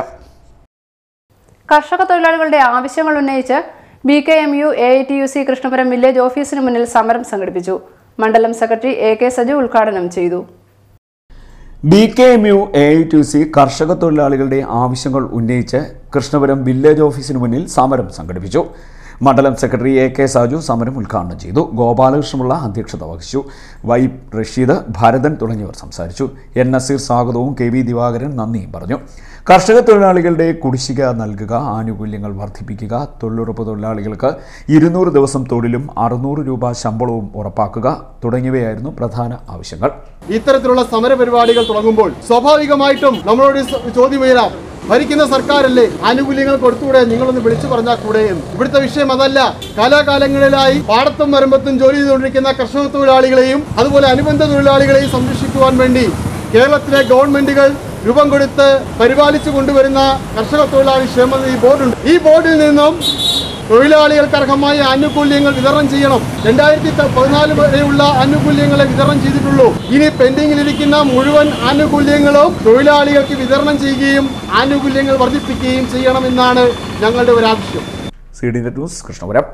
കർഷക തൊഴിലാളികളുടെ ആവശ്യങ്ങൾ ഉന്നയിച്ച് B K M U A I T U C Krishnapuram village ഓഫീസിന് മുന്നിൽ സമരം സംഘടിപ്പിച്ചു മണ്ഡലം സെക്രട്ടറി എ കെ സജു ഉദ്ഘാടനം ചെയ്തു B K M U A I T C കർഷക തൊഴിലാളികളുടെ ആവശ്യങ്ങൾ ഉന്നയിച്ച് കൃഷ്ണപുരം വില്ലേജ് ഓഫീസിന് മുന്നിൽ സമരം സംഘടിപ്പിച്ചു മണ്ഡലം സെക്രട്ടറി എ കെ സാജു സമരം ഉദ്ഘാടനം ചെയ്തു ഗോപാലകൃഷ്ണമുള്ള അധ്യക്ഷത വഹിച്ചു വൈ റഷീദ് ഭരതൻ തുടങ്ങിയവർ സംസാരിച്ചു എൻ നസീർ സ്വാഗതവും കെ വി ദിവാകരൻ നന്ദിയും പറഞ്ഞു കർഷക തൊഴിലാളികളുടെ കുടിശ്ശിക നൽകുക ആനുകൂല്യങ്ങൾ വർദ്ധിപ്പിക്കുക തൊഴിലുറപ്പ് തൊഴിലാളികൾക്ക് ഇരുന്നൂറ് ദിവസം തൊഴിലും അറുന്നൂറ് രൂപ ശമ്പളവും ഉറപ്പാക്കുക തുടങ്ങിയവയായിരുന്നു പ്രധാന ആവശ്യങ്ങൾ ഇത്തരത്തിലുള്ള സമരപരിപാടികൾ തുടങ്ങുമ്പോൾ സ്വാഭാവികമായിട്ടും നമ്മളോട് ഈ സ- ചോദ്യം ഉയരാം ഭരിക്കുന്ന സർക്കാരല്ലേ ആനുകൂല്യങ്ങൾ കൊടുത്തുകൂടെ നിങ്ങളൊന്ന് വിളിച്ചു പറഞ്ഞാൽ കൂടെ എന്ന് ഇവിടുത്തെ വിഷയം അതല്ല കാലാകാലങ്ങളിലായി പാടത്തും മരമ്പത്തും ജോലി ചെയ്തുകൊണ്ടിരിക്കുന്ന കർഷക തൊഴിലാളികളെയും അതുപോലെ അനുബന്ധ തൊഴിലാളികളെയും സംരക്ഷിക്കുവാൻ വേണ്ടി കേരളത്തിലെ ഗവൺമെന്റുകൾ രൂപം കൊടുത്ത് പരിപാലിച്ചു കൊണ്ടുവരുന്ന കർഷക തൊഴിലാളി ക്ഷേമനിധി ബോർഡുണ്ട് ഈ ബോർഡിൽ നിന്നും തൊഴിലാളികൾക്ക് അർഹമായ ആനുകൂല്യങ്ങൾ വിതരണം ചെയ്യണം രണ്ടായിരത്തി പതിനാല് വരെയുള്ള ആനുകൂല്യങ്ങളെ വിതരണം ചെയ്തിട്ടുള്ളൂ ഇനി പെൻഡിങ്ങിലിരിക്കുന്ന മുഴുവൻ ആനുകൂല്യങ്ങളും തൊഴിലാളികൾക്ക് വിതരണം ചെയ്യുകയും ആനുകൂല്യങ്ങൾ വർദ്ധിപ്പിക്കുകയും ചെയ്യണമെന്നാണ് ഞങ്ങളുടെ ഒരു ആവശ്യം C D net news Krishnapuram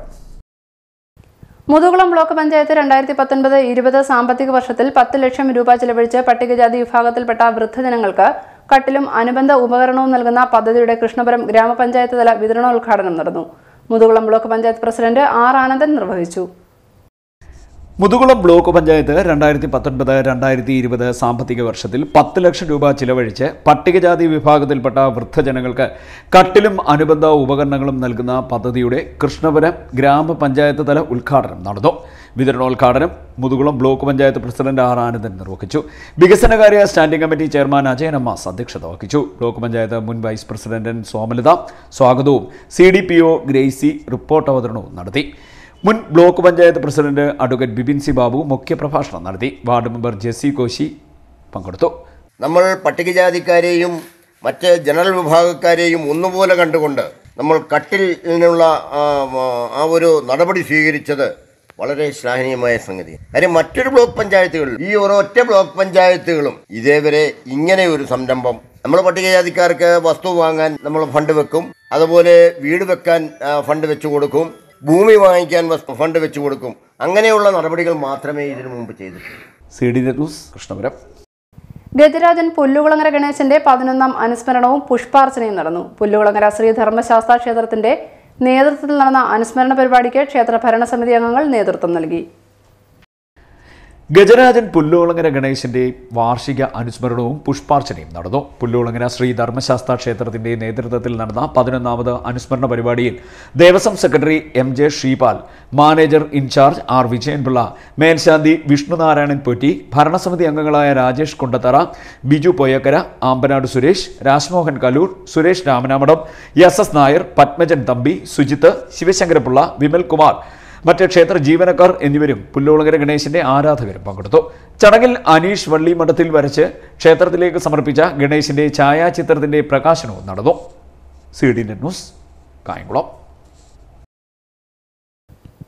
Muthukulam block panchayat രണ്ടായിരത്തി പത്തൊൻപത് ഇരുപത് സാമ്പത്തിക വർഷത്തിൽ പത്ത് ലക്ഷം രൂപ ചെലവഴിച്ച് പട്ടികജാതി വിഭാഗത്തിൽപ്പെട്ട വൃദ്ധജനങ്ങൾക്ക് കട്ടിലും അനുബന്ധ ഉപകരണവും നൽകുന്ന പദ്ധതിയുടെ കൃഷ്ണപുരം ഗ്രാമപഞ്ചായത്ത് തല വിതരണോദ്ഘാടനം നടന്നു Muthukulam block panchayat president R Anandan നിർവഹിച്ചു മുതുകുളം ബ്ലോക്ക് പഞ്ചായത്ത് രണ്ടായിരത്തി പത്തൊൻപത് രണ്ടായിരത്തി ഇരുപത് സാമ്പത്തിക വർഷത്തിൽ പത്ത് ലക്ഷം രൂപ ചിലവഴിച്ച് പട്ടികജാതി വിഭാഗത്തിൽപ്പെട്ട വൃദ്ധജനങ്ങൾക്ക് കട്ടിലും അനുബന്ധ ഉപകരണങ്ങളും നൽകുന്ന പദ്ധതിയുടെ കൃഷ്ണപുരം ഗ്രാമപഞ്ചായത്ത് തല ഉദ്ഘാടനം നടന്നു വിതരണോദ്ഘാടനം Muthukulam block panchayat president R Anandan നിർവഹിച്ചു വികസനകാര്യ standing committee chairman Ajayan Ammas അധ്യക്ഷത വഹിച്ചു ബ്ലോക്ക് പഞ്ചായത്ത് മുൻ വൈസ് പ്രസിഡന്റ് സോമലത സ്വാഗതവും C D P O Gracy report അവതരണവും നടത്തി മുൻ block panchayat president advocate Bipin C Babu മുഖ്യപ്രഭാഷണം നടത്തി വാർഡ് മെമ്പർ ജെസ്സി കോശി പങ്കെടുത്തു നമ്മൾ പട്ടികജാതിക്കാരെയും മറ്റ് ജനറൽ വിഭാഗക്കാരെയും ഒന്നുപോലെ കണ്ടുകൊണ്ട് നമ്മൾ കട്ടിലിനുള്ള ആ, ആ ഒരു നടപടി സ്വീകരിച്ചത് വളരെ ശ്ലാഘനീയമായ സംഗതി കാര്യം മറ്റൊരു ബ്ലോക്ക് പഞ്ചായത്തുകളിൽ ഈ ഒരൊറ്റ ബ്ലോക്ക് പഞ്ചായത്തുകളും ഇതേവരെ ഇങ്ങനെ ഒരു സംരംഭം നമ്മൾ പട്ടികജാതിക്കാർക്ക് വസ്തു വാങ്ങാൻ നമ്മൾ ഫണ്ട് വെക്കും അതുപോലെ വീട് വെക്കാൻ ആ, ഫണ്ട് വെച്ചു കൊടുക്കും ഭൂമി വാങ്ങിക്കാൻ വസ്തു ഫണ്ട് വെച്ചു കൊടുക്കും അങ്ങനെയുള്ള നടപടികൾ മാത്രമേ ഇതിനു മുമ്പ് ചെയ്തിട്ടുള്ളൂ C D net news Krishnapuram ഗജരാജൻ പുല്ലുകുളങ്ങര ഗണേശന്റെ പതിനൊന്നാം അനുസ്മരണവും പുഷ്പാർച്ചനയും നടന്നു പുല്ലുകുളങ്ങര ശ്രീ ധർമ്മശാസ്ത്ര ക്ഷേത്രത്തിന്റെ നേതൃത്വത്തിൽ നടന്ന അനുസ്മരണ പരിപാടിക്ക് ക്ഷേത്ര ഭരണസമിതി അംഗങ്ങൾ നേതൃത്വം നൽകി ഗജരാജൻ പുല്ലുകുളങ്ങര ഗണേശന്റെ വാർഷിക അനുസ്മരണവും പുഷ്പാർച്ചനയും നടന്നു പുല്ലുകുളങ്ങര ശ്രീ ധർമ്മശാസ്ത്ര ക്ഷേത്രത്തിന്റെ നേതൃത്വത്തിൽ നടന്ന പതിനൊന്നാമത് അനുസ്മരണ പരിപാടിയിൽ Devaswom secretary M J Sreepal manager in charge R Vijayanpillai മേൽശാന്തി വിഷ്ണുനാരായണൻ പൊറ്റി ഭരണസമിതി അംഗങ്ങളായ രാജേഷ് കൊണ്ടത്തറ ബിജു പൊയ്യക്കര ആമ്പനാട് സുരേഷ് രാജ്മോഹൻ കലൂർ സുരേഷ് രാമനാമടം എസ് എസ് നായർ പത്മജൻ തമ്പി സുജിത്ത് ശിവശങ്കരപിള്ള വിമൽ കുമാർ മറ്റ് ക്ഷേത്ര ജീവനക്കാർ എന്നിവരും പുല്ലോളകര ഗണേശന്റെ ആരാധകരും പങ്കെടുത്തു ചടങ്ങിൽ അനീഷ് വള്ളി മഠത്തിൽ വരച്ച് ക്ഷേത്രത്തിലേക്ക് സമർപ്പിച്ച ഗണേശന്റെ ഛായാചിത്രത്തിന്റെ പ്രകാശനവും നടന്നു C D net news Kayamkulam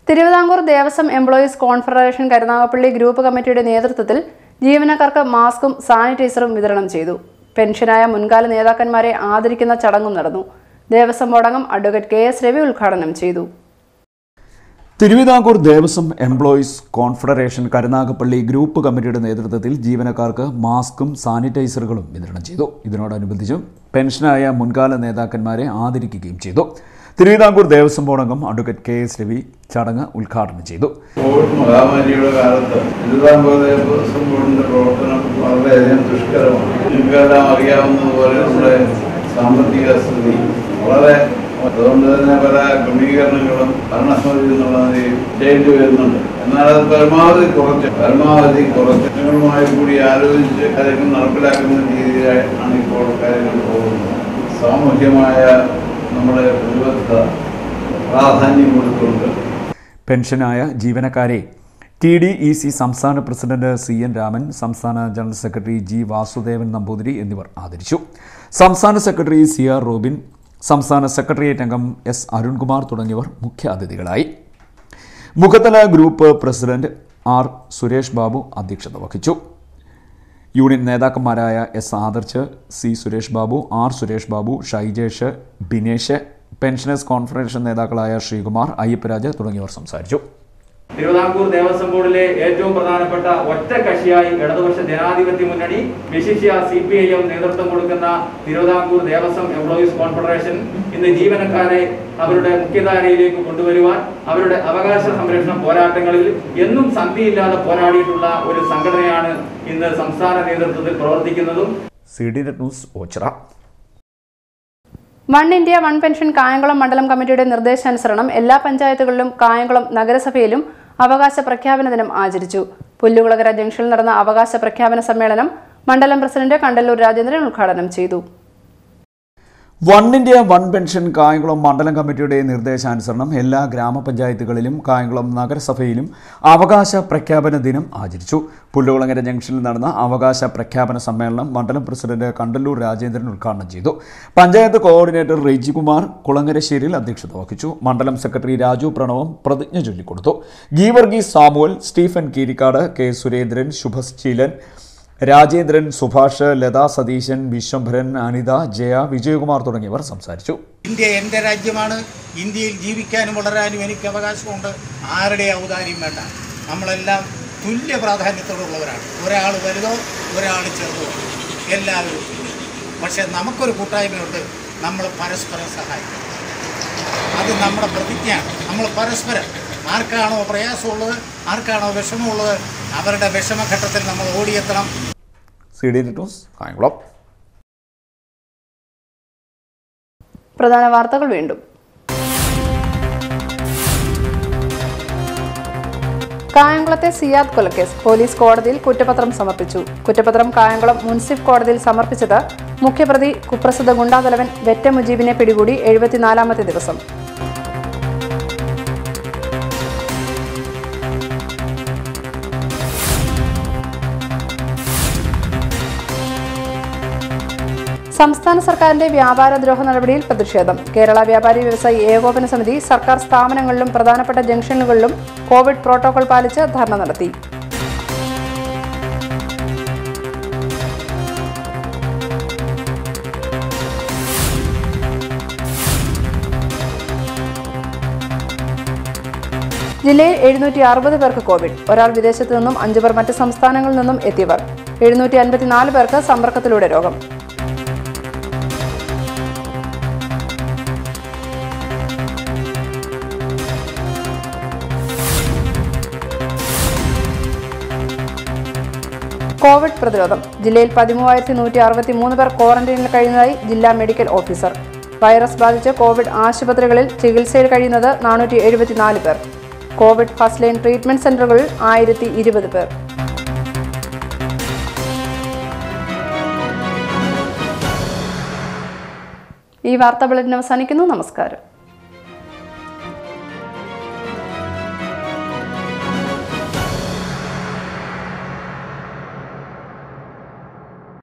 Travancore Devaswom employees confederation Karunagappally group കമ്മിറ്റിയുടെ നേതൃത്വത്തിൽ ജീവനക്കാർക്ക് മാസ്കും സാനിറ്റൈസറും വിതരണം ചെയ്തു പെൻഷനായ മുൻകാല നേതാക്കന്മാരെ ആദരിക്കുന്ന ചടങ്ങും നടന്നു ദേവസ്വം ബോർഡംഗം അഡ്വക്കേറ്റ് കെ എസ് രവി ഉദ്ഘാടനം ചെയ്തു Travancore Devaswom employees confederation Karunagappally group കമ്മിറ്റിയുടെ നേതൃത്വത്തിൽ ജീവനക്കാർക്ക് മാസ്കും സാനിറ്റൈസറുകളും വിതരണം ചെയ്തു ഇതിനോടനുബന്ധിച്ച് പെൻഷനായ മുൻകാല നേതാക്കന്മാരെ ആദരിക്കുകയും ചെയ്തു തിരുവിതാംകൂർ ദേവസ്വം ബോർഡ് അംഗം അഡ്വക്കേറ്റ് കെ എസ് രവി ചടങ്ങ് ഉദ്ഘാടനം ചെയ്തു കോവിഡ് മഹാമാരിയുടെ കാലത്ത് തിരുവിതാംകൂർ ദേവസ്വം ബോർഡിന്റെ പ്രവർത്തനം വളരെയധികം ദുഷ്കരമാണ് നിങ്ങൾക്കെല്ലാം അറിയാവുന്നതുപോലെ നമ്മുടെ സാമ്പത്തിക സ്ഥിതി വളരെ അതുകൊണ്ട് തന്നെ പല ക്രമീകരണങ്ങളും ഭരണസമിതി എന്നുള്ള നിലയിൽ ചെയ്യേണ്ടി വരുന്നുണ്ട് എന്നാൽ അത് പരമാവധി കുറച്ച് പരമാവധി കുറച്ച് ജനങ്ങളുമായി കൂടി ആലോചിച്ച് കാര്യങ്ങൾ നടപ്പിലാക്കുന്ന രീതിയിലാണ് ഇപ്പോൾ കാര്യങ്ങൾ പോകുന്നത് സാമൂഹ്യമായ നമ്മുടെ പ്രതിബദ്ധത പ്രാധാന്യം കൊടുത്തുകൊണ്ട് പെൻഷനായ ജീവനക്കാരെ ടി ഡി ഇ സി സംസ്ഥാന പ്രസിഡന്റ് സി എൻ രാമൻ സംസ്ഥാന general secretary G Vasudevan Namboothiri എന്നിവർ ആദരിച്ചു സംസ്ഥാന സെക്രട്ടറി സി ആർ റോബിൻ സംസ്ഥാന സെക്രട്ടേറിയറ്റ് അംഗം എസ് അരുൺകുമാർ തുടങ്ങിയവർ മുഖ്യാതിഥികളായി Mukhathala group president R Suresh Babu അധ്യക്ഷത വഹിച്ചു യൂണിയൻ നേതാക്കന്മാരായ S Adarsh C Suresh Babu R Suresh Babu Shyjesh Binesh pensioners confederation നേതാക്കളായ ശ്രീകുമാർ അയ്യപ്പരാജ് തുടങ്ങിയവർ സംസാരിച്ചു തിരുവിതാംകൂർ ദേവസ്വം ബോർഡിലെ ഏറ്റവും പ്രധാനപ്പെട്ട ഒറ്റ കക്ഷിയായി ഇടതുപക്ഷ ജനാധിപത്യ മുന്നണി വിശിഷ്യ സി പി ഐ എം നേതൃത്വം കൊടുക്കുന്ന തിരുവിതാംകൂർ ദേവസ്വം എംപ്ലോയീസ് കോൺഫെഡറേഷൻ ഇന്ന് ജീവനക്കാരെ അവരുടെ മുഖ്യധാരയിലേക്ക് കൊണ്ടുവരുവാൻ അവരുടെ അവകാശ സംരക്ഷണ പോരാട്ടങ്ങളിൽ എന്നും സന്ധിയില്ലാതെ പോരാടിയിട്ടുള്ള ഒരു സംഘടനയാണ് ഇന്ന് സംസ്ഥാന നേതൃത്വത്തിൽ പ്രവർത്തിക്കുന്നതും C D net news Ochira one India one pension Kayamkulam മണ്ഡലം കമ്മിറ്റിയുടെ നിർദ്ദേശാനുസരണം എല്ലാ പഞ്ചായത്തുകളിലും കായംകുളം നഗരസഭയിലും അവകാശ പ്രഖ്യാപന ദിനം ആചരിച്ചു പുല്ലുകുളകര ജംഗ്ഷനിൽ നടന്ന അവകാശ പ്രഖ്യാപന സമ്മേളനം മണ്ഡലം പ്രസിഡന്റ് കണ്ടല്ലൂർ രാജേന്ദ്രൻ ഉദ്ഘാടനം ചെയ്തു one India one pension Kayamkulam മണ്ഡലം കമ്മിറ്റിയുടെ നിർദ്ദേശാനുസരണം എല്ലാ ഗ്രാമപഞ്ചായത്തുകളിലും കായംകുളം നഗരസഭയിലും അവകാശ പ്രഖ്യാപന ദിനം ആചരിച്ചു പുല്ലുകുളങ്ങര ജംഗ്ഷനിൽ നടന്ന അവകാശ പ്രഖ്യാപന സമ്മേളനം മണ്ഡലം പ്രസിഡന്റ് കണ്ടല്ലൂർ രാജേന്ദ്രൻ ഉദ്ഘാടനം ചെയ്തു പഞ്ചായത്ത് കോർഡിനേറ്റർ റെജികുമാർ കുളങ്ങരശ്ശേരിയിൽ അധ്യക്ഷത വഹിച്ചു മണ്ഡലം സെക്രട്ടറി രാജു പ്രണവം പ്രതിജ്ഞ ചൊല്ലിക്കൊടുത്തു Geevarghese Samuel Stephen Keerikkad K Surendran Subhaseelan Rajendran Subhash Latha Satheesan Viswambharan Anitha Jaya Vijayakumar തുടങ്ങിയവർ സംസാരിച്ചു ഇന്ത്യ എൻ്റെ രാജ്യമാണ് ഇന്ത്യയിൽ ജീവിക്കാനും വളരാനും എനിക്ക് അവകാശമുണ്ട് ആരുടെ ഔദാര്യം വേണ്ട നമ്മളെല്ലാം തുല്യ പ്രാധാന്യത്തോടുള്ളവരാണ് ഒരാൾ വലുതോ ഒരാൾ ചെറുതോ എല്ലാവരും പക്ഷേ നമുക്കൊരു കൂട്ടായ്മയുണ്ട് നമ്മൾ പരസ്പരം സഹായിക്കണം അത് നമ്മുടെ പ്രതിജ്ഞയാണ് നമ്മൾ പരസ്പരം ആർക്കാണോ പ്രയാസമുള്ളത് ആർക്കാണോ വിഷമമുള്ളത് അവരുടെ വിഷമഘട്ടത്തിൽ നമ്മൾ ഓടിയെത്തണം C D net news Kayamkulam പ്രധാന വാർത്തകൾ വീണ്ടും കായംകുളത്തെ സിയാദ് കൊലക്കേസ് പോലീസ് കോടതിയിൽ കുറ്റപത്രം സമർപ്പിച്ചു കുറ്റപത്രം കായംകുളം മുൻസിഫ് കോടതിയിൽ സമർപ്പിച്ചത് മുഖ്യപ്രതി കുപ്രസിദ്ധ ഗുണ്ടാതലവൻ വെറ്റ മുജീബിനെ പിടികൂടി എഴുപത്തിനാലാമത്തെ ദിവസം സംസ്ഥാന സർക്കാരിന്റെ വ്യാപാരദ്രോഹ നടപടിയിൽ പ്രതിഷേധം കേരള വ്യാപാരി വ്യവസായി ഏകോപന സമിതി സർക്കാർ സ്ഥാപനങ്ങളിലും പ്രധാനപ്പെട്ട ജംഗ്ഷനുകളിലും കോവിഡ് പ്രോട്ടോകോൾ പാലിച്ച് ധർണ നടത്തി ജില്ലയിൽ എഴുന്നൂറ്റി അറുപത് പേർക്ക് കോവിഡ് ഒരാൾ വിദേശത്തു നിന്നും അഞ്ചു പേർ മറ്റ് സംസ്ഥാനങ്ങളിൽ നിന്നും എത്തിയവർ എഴുന്നൂറ്റി അൻപത്തിനാല് പേർക്ക് സമ്പർക്കത്തിലൂടെ രോഗം കോവിഡ് പ്രതിരോധം ജില്ലയിൽ പതിമൂവായിരത്തി നൂറ്റി അറുപത്തി മൂന്ന് പേർ ക്വാറന്റൈനിൽ കഴിയുന്നതായി ജില്ലാ മെഡിക്കൽ ഓഫീസർ വൈറസ് ബാധിച്ച് കോവിഡ് ആശുപത്രികളിൽ ചികിത്സയിൽ കഴിയുന്നത് നാനൂറ്റി എഴുപത്തിനാല് പേർ കോവിഡ് ഫസ്റ്റ് ലൈൻ ട്രീറ്റ്മെന്റ് സെന്ററുകളിൽ ആയിരത്തി ഇരുപത് പേർ ഈ വാർത്താ ബുള്ളറ്റിൻ അവസാനിക്കുന്നു നമസ്കാരം